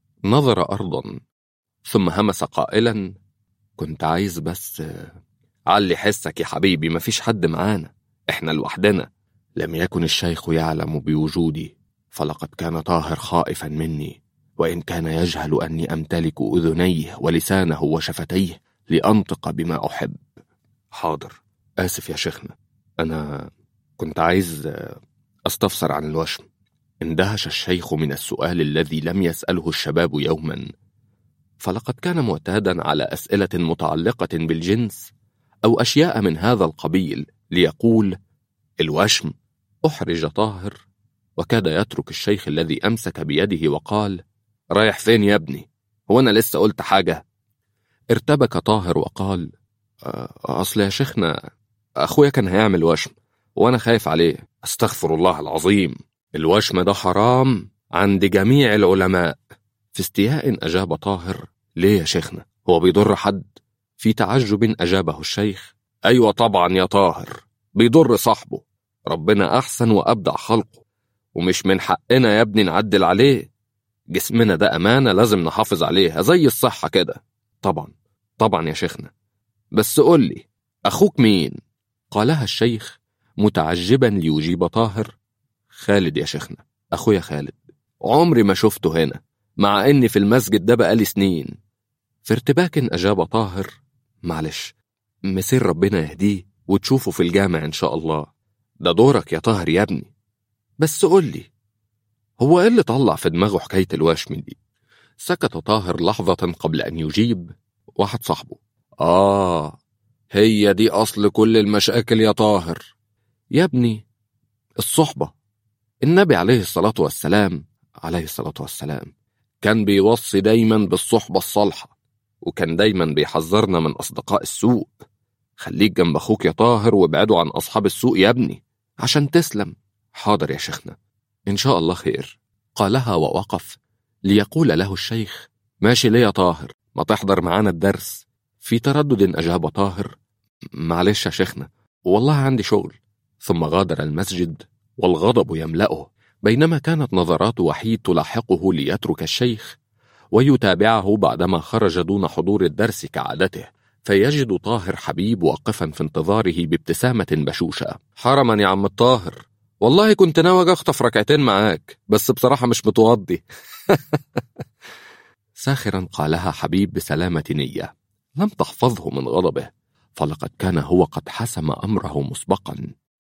نظر أرضا ثم همس قائلا كنت عايز بس علي حسك يا حبيبي مفيش حد معانا احنا لوحدنا لم يكن الشيخ يعلم بوجودي فلقد كان طاهر خائفا مني وإن كان يجهل أني أمتلك أذنيه ولسانه وشفتيه لأنطق بما أحب حاضر آسف يا شيخنا أنا كنت عايز أستفسر عن الوشم اندهش الشيخ من السؤال الذي لم يسأله الشباب يوما فلقد كان معتادا على أسئلة متعلقة بالجنس أو أشياء من هذا القبيل ليقول الوشم أحرج طاهر وكاد يترك الشيخ الذي أمسك بيده وقال رايح فين يا ابني هو أنا لسه قلت حاجة ارتبك طاهر وقال أصل يا شيخنا أخويا كان هيعمل وشم وأنا خايف عليه أستغفر الله العظيم الوشم ده حرام عند جميع العلماء في استياء أجاب طاهر ليه يا شيخنا هو بيضر حد في تعجب أجابه الشيخ أيوة طبعا يا طاهر بيضر صاحبه ربنا أحسن وأبدع خلقه ومش من حقنا يا ابني نعدل عليه جسمنا ده أمانة لازم نحافظ عليها زي الصحة كده طبعا طبعا يا شيخنا بس قول لي أخوك مين؟ قالها الشيخ متعجبا ليجيب طاهر خالد يا شيخنا أخويا خالد عمري ما شفته هنا مع إني في المسجد ده بقالي سنين في ارتباك أجاب طاهر معلش مسير ربنا يهديه وتشوفه في الجامع إن شاء الله ده دورك يا طاهر يا ابني بس قول لي هو إيه اللي طلع في دماغه حكاية الوشم دي سكت طاهر لحظة قبل أن يجيب واحد صاحبه آه هي دي أصل كل المشاكل يا طاهر يا ابني الصحبة النبي عليه الصلاة والسلام عليه الصلاة والسلام كان بيوصي دايما بالصحبة الصالحة وكان دايما بيحذرنا من أصدقاء السوء خليك جنب أخوك يا طاهر وابعدوا عن أصحاب السوء يا ابني عشان تسلم حاضر يا شيخنا إن شاء الله خير قالها ووقف ليقول له الشيخ ماشي ليه يا طاهر ما تحضر معانا الدرس في تردد أجاب طاهر معلش يا شيخنا والله عندي شغل ثم غادر المسجد والغضب يملأه بينما كانت نظرات وحيد تلاحقه ليترك الشيخ ويتابعه بعدما خرج دون حضور الدرس كعادته فيجد طاهر حبيب واقفا في انتظاره بابتسامة بشوشة حرما يا عم الطاهر والله كنت ناوي اخطف ركعتين معاك بس بصراحة مش متوضي ساخرا قالها حبيب بسلامة نية لم تحفظه من غضبه فلقد كان هو قد حسم أمره مسبقا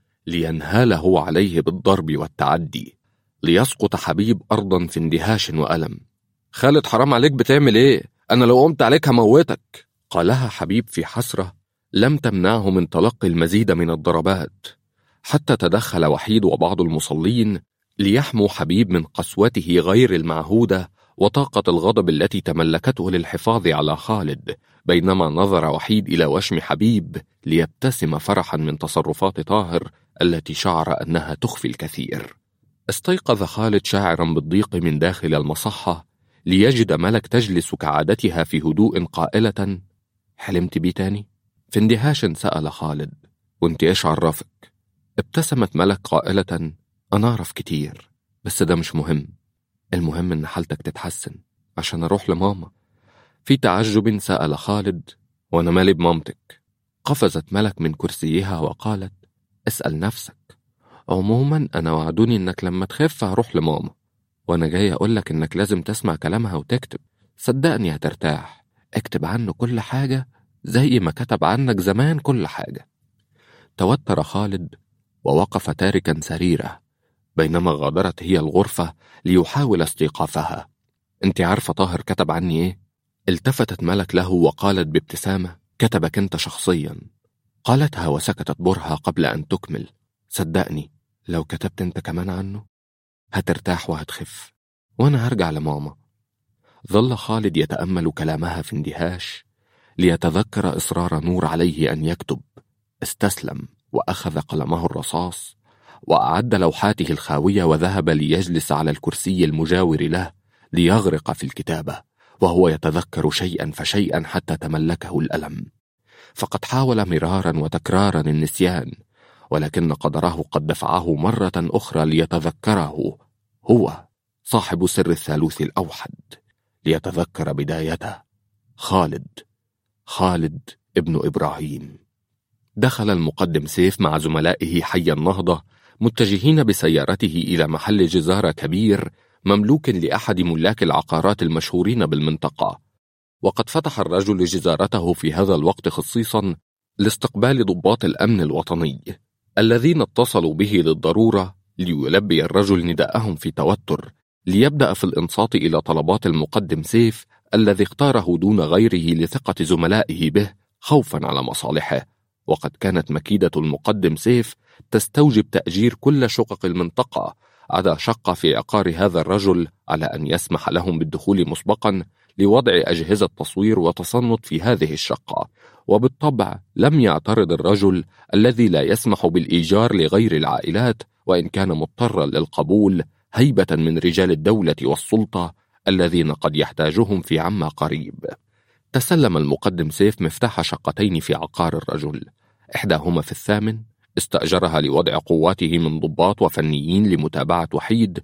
لينهاله عليه بالضرب والتعدي ليسقط حبيب أرضا في اندهاش وألم خالد حرام عليك بتعمل إيه؟ أنا لو قمت عليك هموتك قالها حبيب في حسرة لم تمنعه من تلقي المزيد من الضربات حتى تدخل وحيد وبعض المصلين ليحموا حبيب من قسوته غير المعهودة وطاقة الغضب التي تملكته للحفاظ على خالد بينما نظر وحيد إلى وشم حبيب ليبتسم فرحا من تصرفات طاهر التي شعر أنها تخفي الكثير استيقظ خالد شاعرا بالضيق من داخل المصحة ليجد ملك تجلس كعادتها في هدوء قائلة حلمت بي تاني؟ في اندهاش سأل خالد وانت ايش عرفك؟ ابتسمت ملك قائلة أنا أعرف كتير بس ده مش مهم المهم إن حالتك تتحسن عشان أروح لماما في تعجب سأل خالد وأنا مالي بمامتك قفزت ملك من كرسيها وقالت اسأل نفسك عموما أنا وعدوني إنك لما تخف هروح لماما وأنا جاي أقولك إنك لازم تسمع كلامها وتكتب صدقني هترتاح اكتب عنه كل حاجة زي ما كتب عنك زمان كل حاجة توتر خالد ووقف تاركا سريره بينما غادرت هي الغرفة ليحاول استيقافها انت عارفة طاهر كتب عني ايه؟ التفتت ملك له وقالت بابتسامة كتبك انت شخصيا قالتها وسكتت برهة قبل أن تكمل صدقني لو كتبت انت كمان عنه هترتاح وهتخف وانا هرجع لماما ظل خالد يتأمل كلامها في اندهاش ليتذكر إصرار نور عليه أن يكتب استسلم وأخذ قلمه الرصاص وأعد لوحاته الخاوية وذهب ليجلس على الكرسي المجاور له ليغرق في الكتابة وهو يتذكر شيئا فشيئا حتى تملكه الألم فقد حاول مرارا وتكرارا النسيان ولكن قدره قد دفعه مرة أخرى ليتذكره هو صاحب سر الثالوث الأوحد ليتذكر بدايته خالد خالد ابن إبراهيم دخل المقدم سيف مع زملائه حي النهضة متجهين بسيارته إلى محل جزارة كبير مملوك لأحد ملاك العقارات المشهورين بالمنطقة وقد فتح الرجل جزارته في هذا الوقت خصيصا لاستقبال ضباط الأمن الوطني الذين اتصلوا به للضرورة ليلبي الرجل نداءهم في توتر ليبدأ في الإنصات إلى طلبات المقدم سيف الذي اختاره دون غيره لثقة زملائه به خوفا على مصالحه وقد كانت مكيدة المقدم سيف تستوجب تأجير كل شقق المنطقة عدا شقة في عقار هذا الرجل على أن يسمح لهم بالدخول مسبقا لوضع أجهزة تصوير وتصنت في هذه الشقة وبالطبع لم يعترض الرجل الذي لا يسمح بالإيجار لغير العائلات وإن كان مضطرا للقبول هيبة من رجال الدولة والسلطة الذين قد يحتاجهم في عما قريب تسلم المقدم سيف مفتاح شقتين في عقار الرجل إحداهما في الثامن استأجرها لوضع قواته من ضباط وفنيين لمتابعة وحيد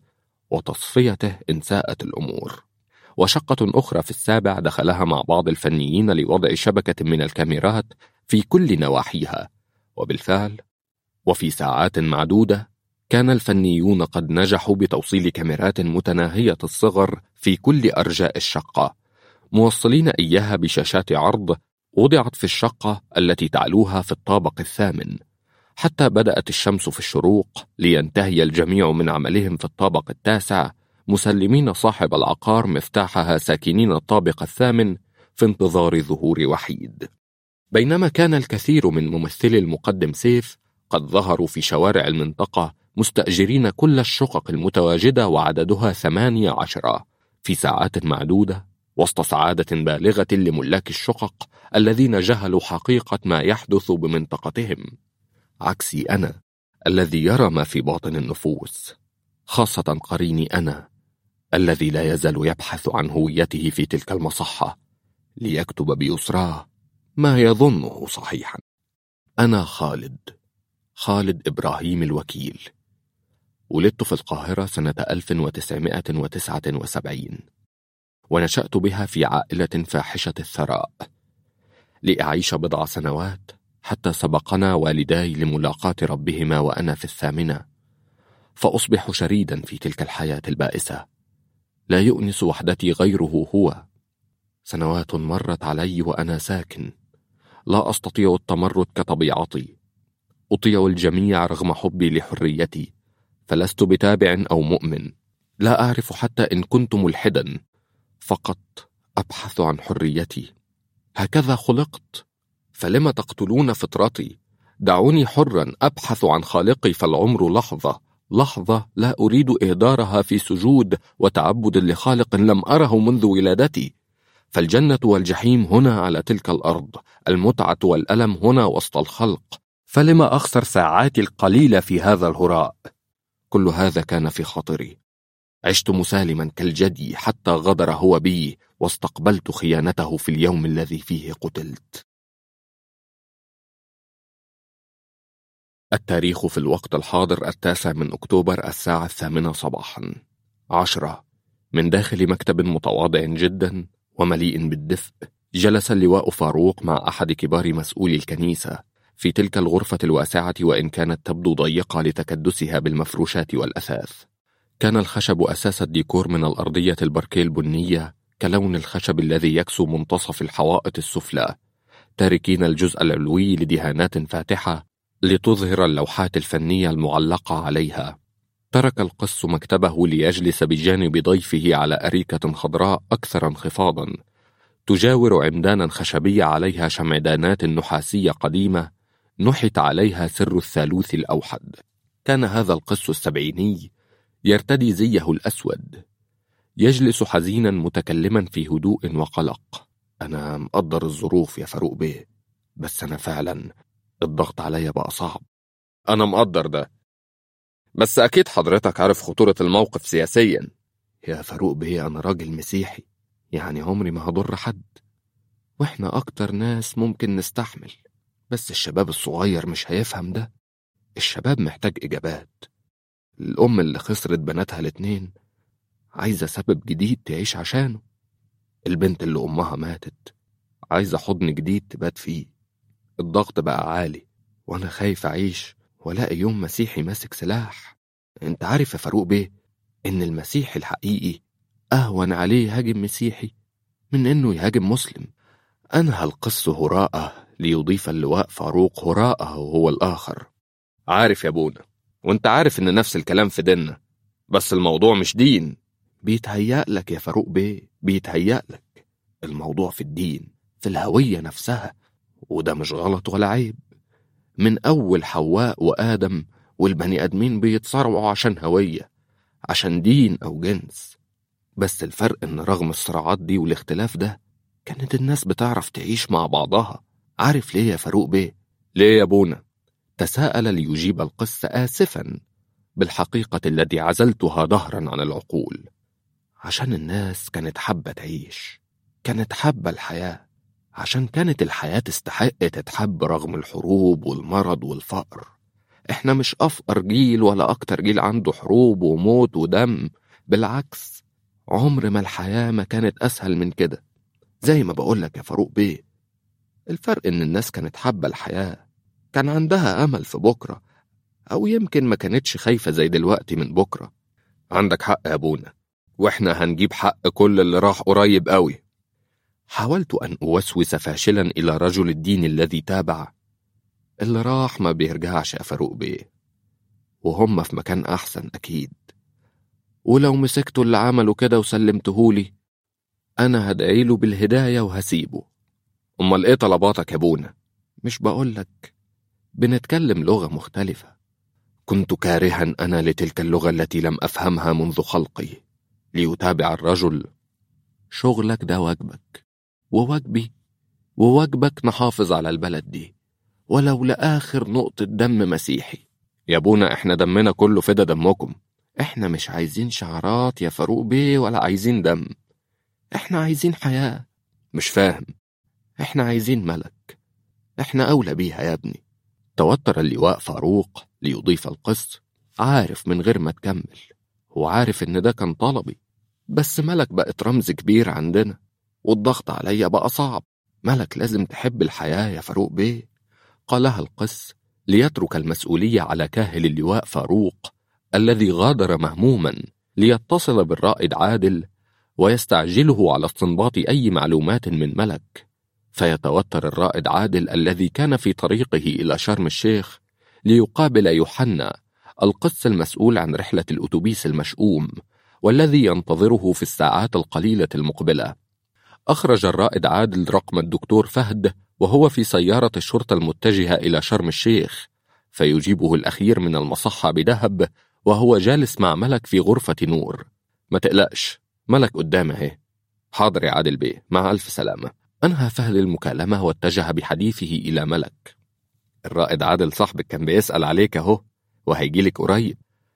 وتصفيته إن ساءت الأمور وشقة أخرى في السابع دخلها مع بعض الفنيين لوضع شبكة من الكاميرات في كل نواحيها وبالفعل وفي ساعات معدودة كان الفنيون قد نجحوا بتوصيل كاميرات متناهية الصغر في كل أرجاء الشقة موصلين إياها بشاشات عرض وضعت في الشقة التي تعلوها في الطابق الثامن حتى بدأت الشمس في الشروق لينتهي الجميع من عملهم في الطابق التاسع مسلمين صاحب العقار مفتاحها ساكنين الطابق الثامن في انتظار ظهور وحيد بينما كان الكثير من ممثلي المقدم سيف قد ظهروا في شوارع المنطقة مستأجرين كل الشقق المتواجدة وعددها ثمانية عشرة في ساعات معدودة وسط سعادة بالغة لملاك الشقق الذين جهلوا حقيقة ما يحدث بمنطقتهم عكسي أنا الذي يرى ما في باطن النفوس خاصة قريني أنا الذي لا يزال يبحث عن هويته في تلك المصحة ليكتب بيسراه ما يظنه صحيحا أنا خالد خالد إبراهيم الوكيل ولدت في القاهرة سنة 1979 ونشأت بها في عائلة فاحشة الثراء لأعيش بضع سنوات حتى سبقنا والداي لملاقاة ربهما وأنا في الثامنة فأصبح شريدا في تلك الحياة البائسة لا يؤنس وحدتي غيره هو سنوات مرت علي وأنا ساكن لا أستطيع التمرد كطبيعتي أطيع الجميع رغم حبي لحريتي فلست بتابع أو مؤمن لا أعرف حتى إن كنت ملحدا فقط أبحث عن حريتي هكذا خلقت فلم تقتلون فطرتي دعوني حرا أبحث عن خالقي فالعمر لحظة لحظة لا أريد إهدارها في سجود وتعبد لخالق لم أره منذ ولادتي فالجنة والجحيم هنا على تلك الأرض المتعة والألم هنا وسط الخلق فلم أخسر ساعاتي القليلة في هذا الهراء كل هذا كان في خاطري عشت مسالما كالجدي حتى غدر هو بي واستقبلت خيانته في اليوم الذي فيه قتلت التاريخ في الوقت الحاضر التاسع من أكتوبر الساعة الثامنة صباحا عشرة من داخل مكتب متواضع جدا ومليء بالدفء جلس اللواء فاروق مع أحد كبار مسؤولي الكنيسة في تلك الغرفة الواسعة وإن كانت تبدو ضيقة لتكدسها بالمفروشات والأثاث كان الخشب أساس الديكور من الأرضية البركي البنية كلون الخشب الذي يكسو منتصف الحوائط السفلى تاركين الجزء العلوي لدهانات فاتحة لتظهر اللوحات الفنية المعلقة عليها ترك القس مكتبه ليجلس بجانب ضيفه على أريكة خضراء أكثر انخفاضا تجاور عمدانا خشبية عليها شمعدانات نحاسية قديمة نحت عليها سر الثالوث الأوحد كان هذا القس السبعيني يرتدي زيه الأسود يجلس حزينا متكلما في هدوء وقلق أنا مقدر الظروف يا فاروق بيه بس أنا فعلا الضغط عليا بقى صعب أنا مقدر ده بس أكيد حضرتك عارف خطورة الموقف سياسيا يا فاروق بيه أنا راجل مسيحي يعني عمري ما هضر حد وإحنا أكتر ناس ممكن نستحمل بس الشباب الصغير مش هيفهم ده الشباب محتاج إجابات الأم اللي خسرت بناتها الاتنين عايزة سبب جديد تعيش عشانه البنت اللي أمها ماتت عايزة حضن جديد تبات فيه الضغط بقى عالي وأنا خايف أعيش ولاقي يوم مسيحي ماسك سلاح أنت عارف يا فاروق بيه إن المسيحي الحقيقي أهون عليه يهاجم مسيحي من إنه يهاجم مسلم أنهى القس هراءه ليضيف اللواء فاروق هراءه هو الآخر عارف يا بونا وانت عارف إن نفس الكلام في ديننا بس الموضوع مش دين بيتهيأ لك يا فاروق بيه بيتهيأ لك الموضوع في الدين في الهوية نفسها وده مش غلط ولا عيب من أول حواء وآدم والبني آدمين بيتصارعوا عشان هوية عشان دين أو جنس بس الفرق إن رغم الصراعات دي والاختلاف ده كانت الناس بتعرف تعيش مع بعضها عارف ليه يا فاروق بيه؟ ليه يا بونا؟ تساءل ليجيب القس آسفا بالحقيقة التي عزلتها ظهرا عن العقول عشان الناس كانت حابة تعيش كانت حابة الحياة عشان كانت الحياة تستحق تتحب رغم الحروب والمرض والفقر احنا مش أفقر جيل ولا أكتر جيل عنده حروب وموت ودم بالعكس عمر ما الحياة ما كانت أسهل من كده زي ما بقولك يا فاروق بيه الفرق إن الناس كانت حابة الحياة كان عندها أمل في بكرة أو يمكن ما كانتش خايفة زي دلوقتي من بكرة عندك حق يا أبونا وإحنا هنجيب حق كل اللي راح قريب قوي حاولت أن أوسوس فاشلا إلى رجل الدين الذي تابع اللي راح ما بيرجعش يا فاروق بيه وهم في مكان أحسن أكيد ولو مسكتوا اللي عملوا كده وسلمتهولي أنا هدعيله بالهداية وهسيبه أمال إيه طلباتك يا بونا؟ مش بقولك بنتكلم لغة مختلفة كنت كارها أنا لتلك اللغة التي لم أفهمها منذ خلقي ليتابع الرجل شغلك ده واجبك وواجبي وواجبك نحافظ على البلد دي ولو لآخر نقطة دم مسيحي يا ابونا احنا دمنا كله فدا دمكم احنا مش عايزين شعارات يا فاروق بيه ولا عايزين دم احنا عايزين حياة مش فاهم احنا عايزين ملك احنا أولى بيها يا ابني توتر اللواء فاروق ليضيف القس عارف من غير ما تكمل هو عارف إن ده كان طلبي بس ملك بقت رمز كبير عندنا والضغط عليا بقى صعب ملك لازم تحب الحياة يا فاروق بيه قالها القس ليترك المسؤولية على كاهل اللواء فاروق الذي غادر مهموما ليتصل بالرائد عادل ويستعجله على استنباط أي معلومات من ملك فيتوتر الرائد عادل الذي كان في طريقه إلى شرم الشيخ ليقابل يوحنا القس المسؤول عن رحلة الأتوبيس المشؤوم والذي ينتظره في الساعات القليلة المقبلة أخرج الرائد عادل رقم الدكتور فهد وهو في سيارة الشرطة المتجهة إلى شرم الشيخ فيجيبه الأخير من المصحة بدهب وهو جالس مع ملك في غرفة نور ما تقلقش ملك قدامه اهي حاضر يا عادل بيه مع ألف سلامة أنهى فهد المكالمة واتجه بحديثه إلى ملك الرائد عادل صاحبك كان بيسأل عليك أهو وهيجيلك قريب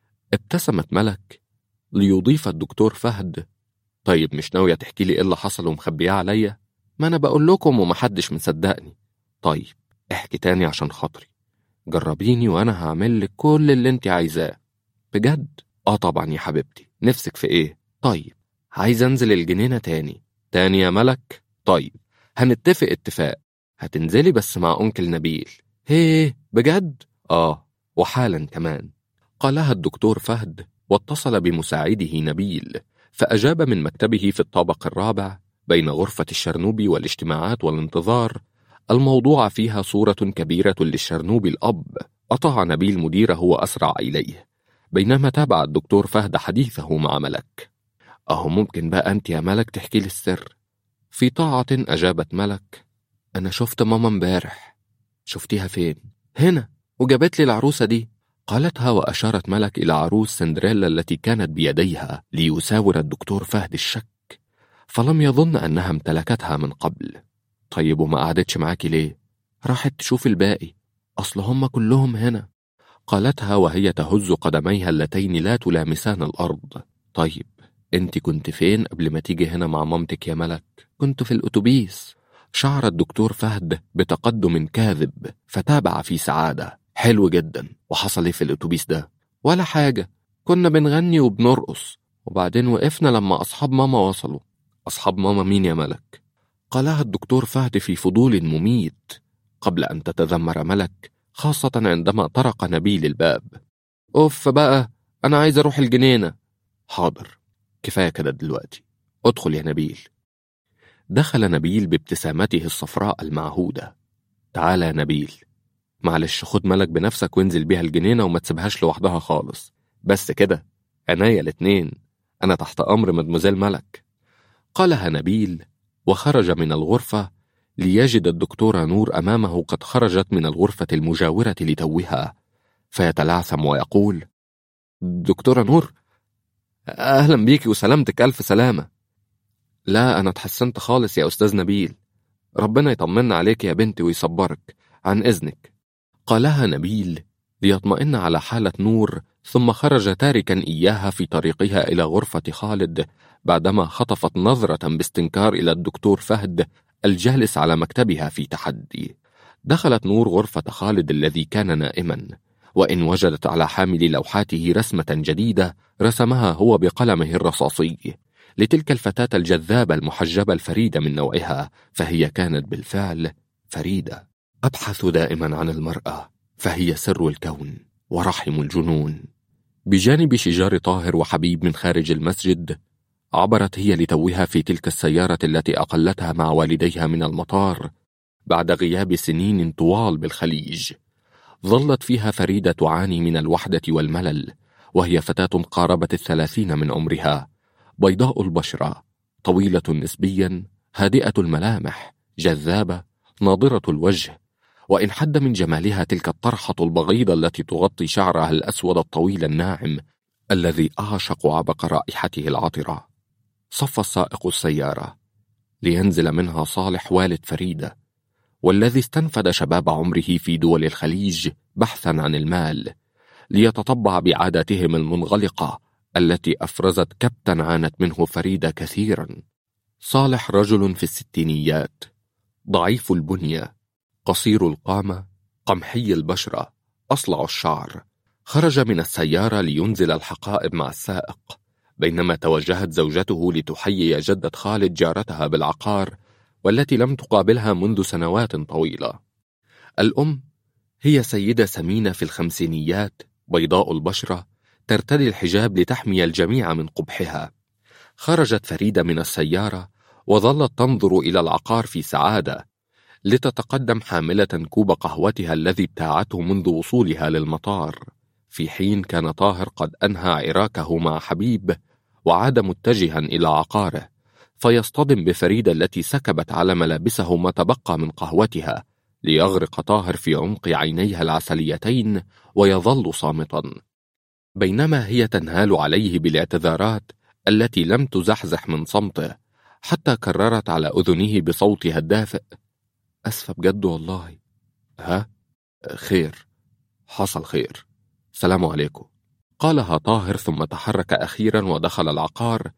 ابتسمت ملك ليضيف الدكتور فهد طيب مش ناوية تحكي لي إيه اللي حصل ومخبياه عليا ما أنا بقول لكم ومحدش مصدقني طيب احكي تاني عشان خاطري جربيني وأنا هعمل لك كل اللي انت عايزاه بجد آه طبعا يا حبيبتي نفسك في إيه طيب عايز أنزل الجنينة تاني تاني يا ملك طيب هنتفق اتفاق هتنزلي بس مع أنكل نبيل هيه بجد آه وحالا كمان قالها الدكتور فهد واتصل بمساعده نبيل فأجاب من مكتبه في الطابق الرابع بين غرفة الشرنوب والاجتماعات والانتظار الموضوع فيها صورة كبيرة للشرنوب الأب قطع نبيل مديره وأسرع إليه بينما تابع الدكتور فهد حديثه مع ملك أهو ممكن بقى أنت يا ملك تحكي لي السر في طاعة أجابت ملك أنا شفت ماما امبارح شفتيها فين؟ هنا وجابت لي العروسة دي قالتها وأشارت ملك إلى عروس سندريلا التي كانت بيديها ليساور الدكتور فهد الشك فلم يظن أنها امتلكتها من قبل طيب وما قعدتش معاكي ليه؟ راحت تشوف الباقي أصل هم كلهم هنا قالتها وهي تهز قدميها اللتين لا تلامسان الأرض طيب انت كنت فين قبل ما تيجي هنا مع مامتك يا ملك؟ كنت في الأتوبيس شعر الدكتور فهد بتقدم كاذب فتابع في سعادة حلو جدا وحصل ايه في الأتوبيس ده؟ ولا حاجة كنا بنغني وبنرقص وبعدين وقفنا لما أصحاب ماما وصلوا أصحاب ماما مين يا ملك؟ قالها الدكتور فهد في فضول مميت قبل أن تتذمر ملك خاصة عندما طرق نبيل الباب أوف بقى أنا عايز أروح الجنينة حاضر كفاية كده دلوقتي ادخل يا نبيل دخل نبيل بابتسامته الصفراء المعهودة تعال يا نبيل معلش خد ملك بنفسك وانزل بيها الجنينة وما تسيبهاش لوحدها خالص بس كده عناية الاتنين أنا تحت أمر مدموزيل ملك قالها نبيل وخرج من الغرفة ليجد الدكتورة نور أمامه قد خرجت من الغرفة المجاورة لتوها فيتلعثم ويقول دكتورة نور أهلا بيكي وسلامتك ألف سلامة لا أنا اتحسنت خالص يا أستاذ نبيل ربنا يطمنا عليك يا بنتي ويصبرك عن إذنك قالها نبيل ليطمئن على حالة نور ثم خرج تاركا إياها في طريقها إلى غرفة خالد بعدما خطفت نظرة باستنكار إلى الدكتور فهد الجالس على مكتبها في تحدي دخلت نور غرفة خالد الذي كان نائما وإن وجدت على حامل لوحاته رسمة جديدة رسمها هو بقلمه الرصاصي لتلك الفتاة الجذابة المحجبة الفريدة من نوعها فهي كانت بالفعل فريدة أبحث دائما عن المرأة فهي سر الكون ورحم الجنون بجانب شجار طاهر وحبيب من خارج المسجد عبرت هي لتوها في تلك السيارة التي أقلتها مع والديها من المطار بعد غياب سنين طوال بالخليج ظلت فيها فريدة تعاني من الوحدة والملل وهي فتاة قاربت الثلاثين من عمرها بيضاء البشرة طويلة نسبيا هادئة الملامح جذابة ناضرة الوجه وإن حد من جمالها تلك الطرحة البغيضة التي تغطي شعرها الأسود الطويل الناعم الذي أعشق عبق رائحته العطرة صف السائق السيارة لينزل منها صالح والد فريدة والذي استنفد شباب عمره في دول الخليج بحثا عن المال ليتطبع بعاداتهم المنغلقة التي أفرزت كبتا عانت منه فريدة كثيرا صالح رجل في الستينيات ضعيف البنية قصير القامة قمحي البشرة أصلع الشعر خرج من السيارة لينزل الحقائب مع السائق بينما توجهت زوجته لتحيي جدة خالد جارتها بالعقار والتي لم تقابلها منذ سنوات طويلة الأم هي سيدة سمينة في الخمسينيات بيضاء البشرة ترتدي الحجاب لتحمي الجميع من قبحها خرجت فريدة من السيارة وظلت تنظر إلى العقار في سعادة لتتقدم حاملة كوب قهوتها الذي ابتاعته منذ وصولها للمطار في حين كان طاهر قد أنهى عراكه مع حبيب وعاد متجها إلى عقاره فيصطدم بفريدة التي سكبت على ملابسه ما تبقى من قهوتها ليغرق طاهر في عمق عينيها العسليتين ويظل صامتا بينما هي تنهال عليه بالاعتذارات التي لم تزحزح من صمته حتى كررت على أذنه بصوتها الدافئ أسفة بجد والله ها؟ خير حصل خير سلام عليكم قالها طاهر ثم تحرك أخيرا ودخل العقار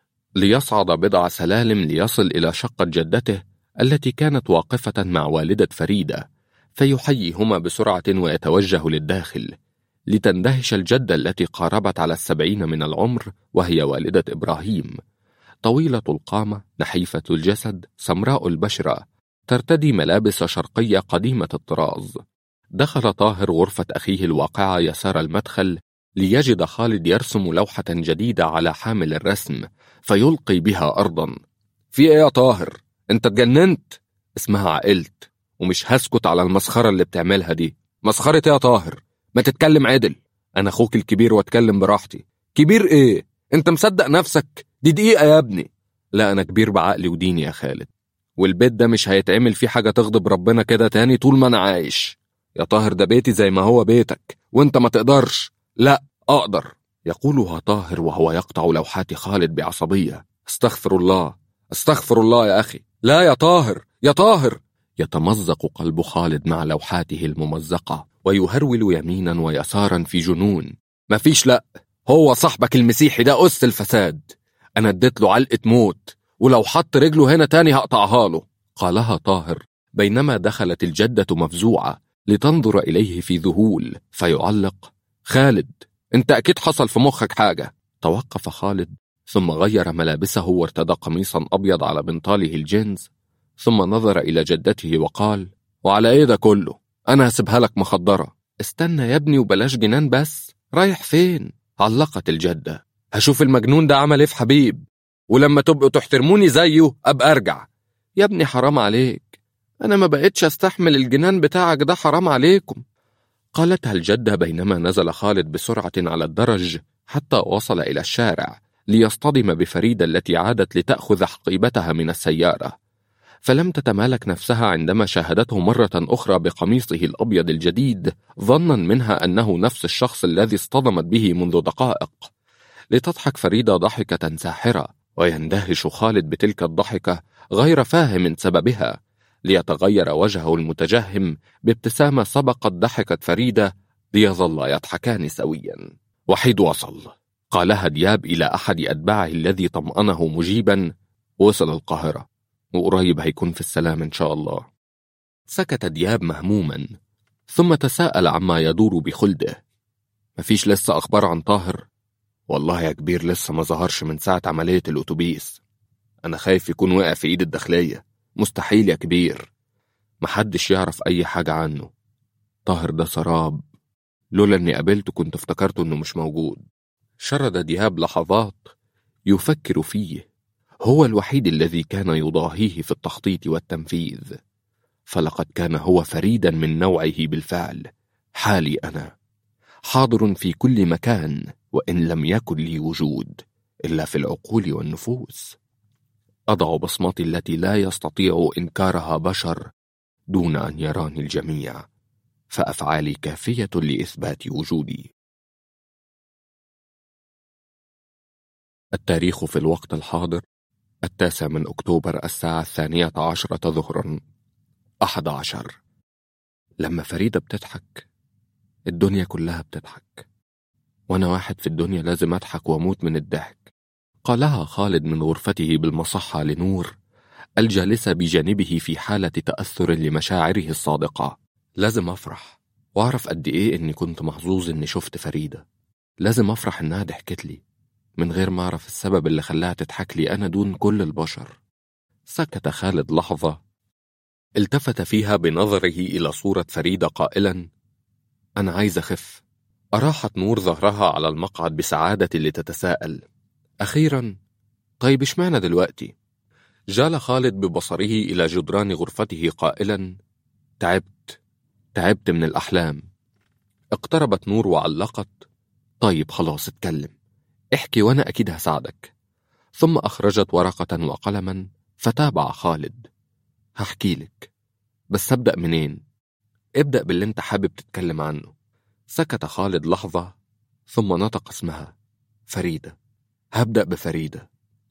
ليصعد بضع سلالم ليصل إلى شقة جدته التي كانت واقفة مع والدة فريدة فيحييهما بسرعة ويتوجه للداخل لتندهش الجدة التي قاربت على السبعين من العمر وهي والدة إبراهيم طويلة القامة نحيفة الجسد سمراء البشرة ترتدي ملابس شرقية قديمة الطراز دخل طاهر غرفة أخيه الواقعة يسار المدخل ليجد خالد يرسم لوحة جديدة على حامل الرسم فيلقي بها أرضا في إيه يا طاهر؟ أنت اتجننت؟ اسمها عقلت ومش هسكت على المسخرة اللي بتعملها دي مسخرة إيه يا طاهر؟ ما تتكلم عدل أنا أخوك الكبير واتكلم براحتي كبير إيه؟ أنت مصدق نفسك؟ دي دقيقة يا ابني لا أنا كبير بعقلي وديني يا خالد والبيت ده مش هيتعمل فيه حاجة تغضب ربنا كده تاني طول ما أنا عايش يا طاهر ده بيتي زي ما هو بيتك وانت ما تقدرش لا أقدر يقولها طاهر وهو يقطع لوحات خالد بعصبية استغفر الله استغفر الله يا أخي لا يا طاهر يا طاهر يتمزق قلب خالد مع لوحاته الممزقة ويهرول يمينا ويسارا في جنون مفيش لأ هو صاحبك المسيحي ده أس الفساد أنا اديت له علقة موت ولو حط رجله هنا تاني هقطعها له قالها طاهر بينما دخلت الجدة مفزوعة لتنظر إليه في ذهول فيعلق خالد انت أكيد حصل في مخك حاجة توقف خالد ثم غير ملابسه وارتدى قميصا أبيض على بنطاله الجينز ثم نظر إلى جدته وقال وعلى إيه ده كله أنا هسيبها لك مخدرة استنى يا ابني وبلاش جنان بس رايح فين علقت الجدة هشوف المجنون ده عمل ايه في حبيب ولما تبقوا تحترموني زيه أبقى أرجع يا ابني حرام عليك أنا ما بقتش أستحمل الجنان بتاعك ده حرام عليكم قالتها الجدة بينما نزل خالد بسرعة على الدرج حتى وصل إلى الشارع ليصطدم بفريدة التي عادت لتأخذ حقيبتها من السيارة فلم تتمالك نفسها عندما شاهدته مرة أخرى بقميصه الأبيض الجديد ظنا منها أنه نفس الشخص الذي اصطدمت به منذ دقائق لتضحك فريدة ضحكة ساحرة ويندهش خالد بتلك الضحكة غير فاهم سببها ليتغير وجهه المتجهم بابتسامة سبقت ضحكة فريدة ليظل يضحكان سويا وحيد وصل قالها دياب إلى أحد أتباعه الذي طمأنه مجيبا وصل القاهرة وقريب هيكون في السلام إن شاء الله سكت دياب مهموما ثم تساءل عما يدور بخلده مفيش لسه أخبار عن طاهر والله يا كبير لسه ما ظهرش من ساعة عملية الأتوبيس أنا خايف يكون وقع في إيد الداخلية مستحيل يا كبير محدش يعرف أي حاجة عنه طاهر ده سراب لولا إني قابلته كنت افتكرته إنه مش موجود شرد دياب لحظات يفكر فيه هو الوحيد الذي كان يضاهيه في التخطيط والتنفيذ فلقد كان هو فريدا من نوعه بالفعل حالي أنا حاضر في كل مكان وإن لم يكن لي وجود إلا في العقول والنفوس أضع بصمتي التي لا يستطيع إنكارها بشر دون أن يراني الجميع فأفعالي كافية لإثبات وجودي التاريخ في الوقت الحاضر التاسع من أكتوبر الساعة الثانية عشرة ظهرا أحد عشر لما فريدة بتضحك الدنيا كلها بتضحك وأنا واحد في الدنيا لازم أضحك وأموت من الضحك قالها خالد من غرفته بالمصحة لنور الجالسة بجانبه في حالة تأثر لمشاعره الصادقة لازم أفرح وأعرف قد إيه إني كنت محظوظ إني شفت فريدة لازم أفرح إنها ضحكت لي من غير ما أعرف السبب اللي خلاها تضحك لي أنا دون كل البشر سكت خالد لحظة التفت فيها بنظره إلى صورة فريدة قائلا أنا عايز أخف أراحت نور ظهرها على المقعد بسعادة لتتساءل أخيرا طيب اشمعنى دلوقتي؟ جال خالد ببصره إلى جدران غرفته قائلا تعبت تعبت من الأحلام اقتربت نور وعلقت طيب خلاص اتكلم احكي وأنا أكيد هساعدك ثم أخرجت ورقة وقلما فتابع خالد هحكي لك بس أبدأ منين؟ ابدأ باللي انت حابب تتكلم عنه سكت خالد لحظة ثم نطق اسمها فريدة هبدأ بفريدة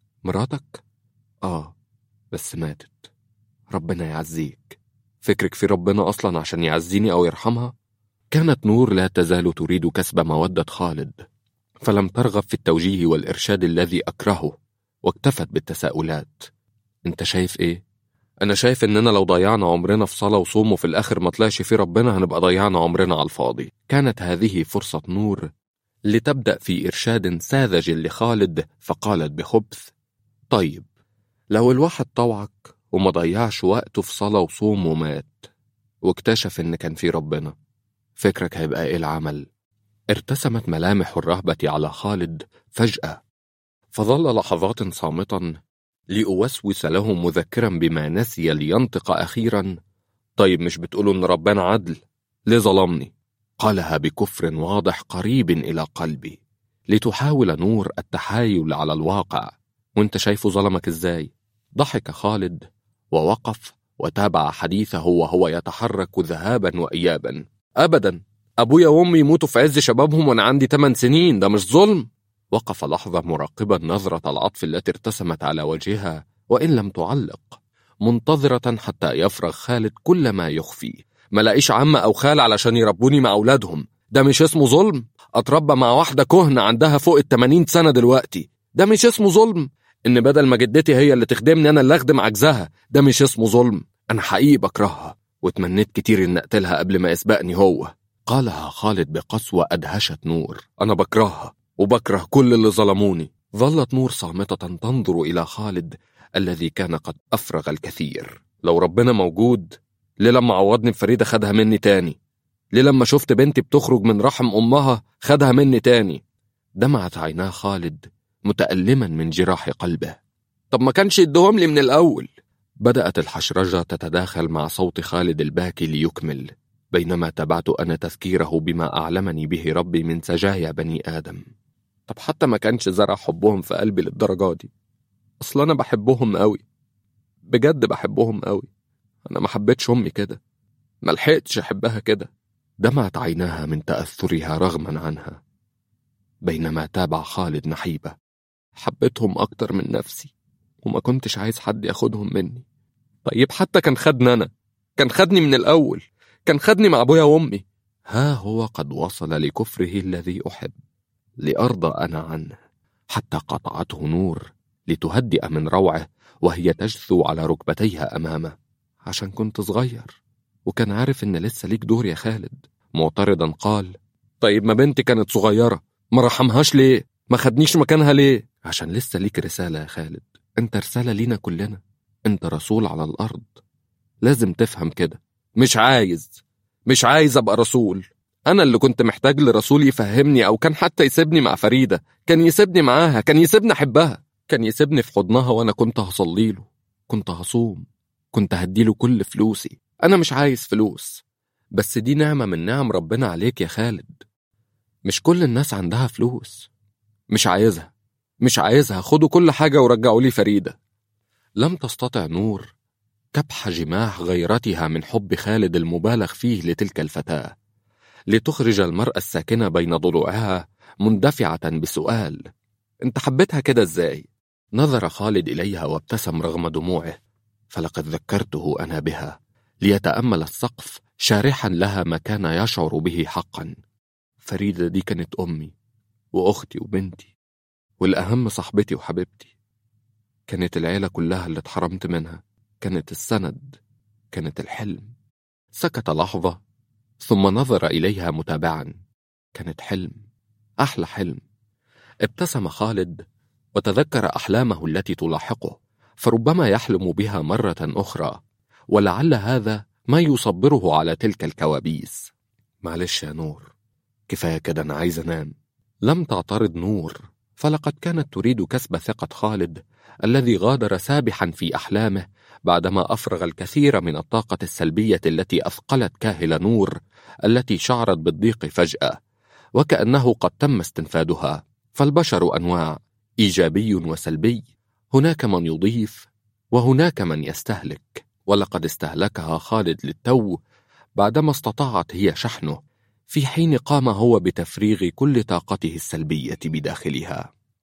مراتك؟ آه بس ماتت ربنا يعزيك فكرك في ربنا أصلا عشان يعزيني أو يرحمها؟ كانت نور لا تزال تريد كسب مودة خالد فلم ترغب في التوجيه والإرشاد الذي أكرهه واكتفت بالتساؤلات أنت شايف إيه؟ أنا شايف إننا لو ضيعنا عمرنا في صلاة وصوم وفي الآخر ما طلعش في ربنا هنبقى ضيعنا عمرنا على الفاضي كانت هذه فرصة نور لتبدأ في إرشاد ساذج لخالد فقالت بخبث طيب لو الواحد طوعك وما ضيعش وقته في صلاة وصوم ومات واكتشف إن كان في ربنا فكرك هيبقى إيه العمل؟ ارتسمت ملامح الرهبة على خالد فجأة فظل لحظات صامتا لأوسوس له مذكرا بما نسي لينطق أخيرا طيب مش بتقولوا إن ربنا عدل ليه ظلمني قالها بكفر واضح قريب إلى قلبي لتحاول نور التحايل على الواقع وانت شايفه ظلمك ازاي ضحك خالد ووقف وتابع حديثه وهو يتحرك ذهابا وإيابا أبدا أبويا وأمي يموتوا في عز شبابهم وأنا عندي 8 سنين ده مش ظلم وقف لحظة مراقبا نظرة العطف التي ارتسمت على وجهها وإن لم تعلق منتظرة حتى يفرغ خالد كل ما يخفي ما لاقيش عم أو خال علشان يربوني مع أولادهم ده مش اسمه ظلم أتربى مع واحدة كهنة عندها فوق التمانين سنة دلوقتي ده مش اسمه ظلم إن بدل ما جدتي هي اللي تخدمني أنا اللي أخدم عجزها ده مش اسمه ظلم أنا حقيقي بكرهها وتمنيت كتير إن أقتلها قبل ما يسبقني هو قالها خالد بقسوة أدهشت نور أنا بكرهها وبكره كل اللي ظلموني ظلت نور صامتة تنظر إلى خالد الذي كان قد أفرغ الكثير لو ربنا موجود ليه لما عوضني بفريدة خدها مني تاني ليه لما شفت بنتي بتخرج من رحم أمها خدها مني تاني دمعت عيناه خالد متألما من جراح قلبه طب ما كانش يدهم لي من الأول بدأت الحشرجة تتداخل مع صوت خالد الباكي ليكمل بينما تبعت أنا تذكيره بما أعلمني به ربي من سجايا بني آدم طب حتى ما كانش زرع حبهم في قلبي للدرجة دي أصل أنا بحبهم قوي بجد بحبهم قوي أنا ما حبيتش أمي كده ما لحقتش أحبها كده دمعت عيناها من تأثرها رغما عنها بينما تابع خالد نحيبة حبيتهم أكتر من نفسي وما كنتش عايز حد ياخدهم مني طيب حتى كان خدني أنا كان خدني من الأول كان خدني مع أبويا وأمي ها هو قد وصل لكفره الذي أحب لأرضى أنا عنه حتى قطعته نور لتهدئ من روعه وهي تجثو على ركبتيها أمامه عشان كنت صغير وكان عارف إن لسه ليك دور يا خالد معترضا قال طيب ما بنتي كانت صغيرة ما رحمهاش ليه ما خدنيش مكانها ليه عشان لسه ليك رسالة يا خالد انت رسالة لينا كلنا انت رسول على الأرض لازم تفهم كده مش عايز مش عايز أبقى رسول أنا اللي كنت محتاج لرسول يفهمني أو كان حتى يسيبني مع فريدة كان يسيبني معاها كان يسيبني أحبها كان يسيبني في حضنها وأنا كنت هصلي له كنت هصوم كنت هديله كل فلوسي أنا مش عايز فلوس بس دي نعمة من نعم ربنا عليك يا خالد مش كل الناس عندها فلوس مش عايزها مش عايزها خدوا كل حاجة ورجعوا لي فريدة لم تستطع نور كبح جماح غيرتها من حب خالد المبالغ فيه لتلك الفتاة لتخرج المرأة الساكنة بين ضلوعها مندفعة بسؤال انت حبيتها كده ازاي؟ نظر خالد إليها وابتسم رغم دموعه فلقد ذكرته أنا بها ليتأمل السقف شارحا لها ما كان يشعر به حقا فريدة دي كانت أمي وأختي وبنتي والأهم صاحبتي وحبيبتي كانت العيلة كلها اللي اتحرمت منها كانت السند كانت الحلم سكت لحظة ثم نظر إليها متابعا كانت حلم أحلى حلم ابتسم خالد وتذكر أحلامه التي تلاحقه فربما يحلم بها مرة أخرى ولعل هذا ما يصبره على تلك الكوابيس معلش يا نور كفاية كده أنا عايز أنام لم تعترض نور فلقد كانت تريد كسب ثقة خالد الذي غادر سابحا في أحلامه بعدما أفرغ الكثير من الطاقة السلبية التي أثقلت كاهل نور التي شعرت بالضيق فجأة وكأنه قد تم استنفادها فالبشر أنواع إيجابي وسلبي هناك من يضيف وهناك من يستهلك ولقد استهلكها خالد للتو بعدما استطاعت هي شحنه في حين قام هو بتفريغ كل طاقته السلبية بداخلها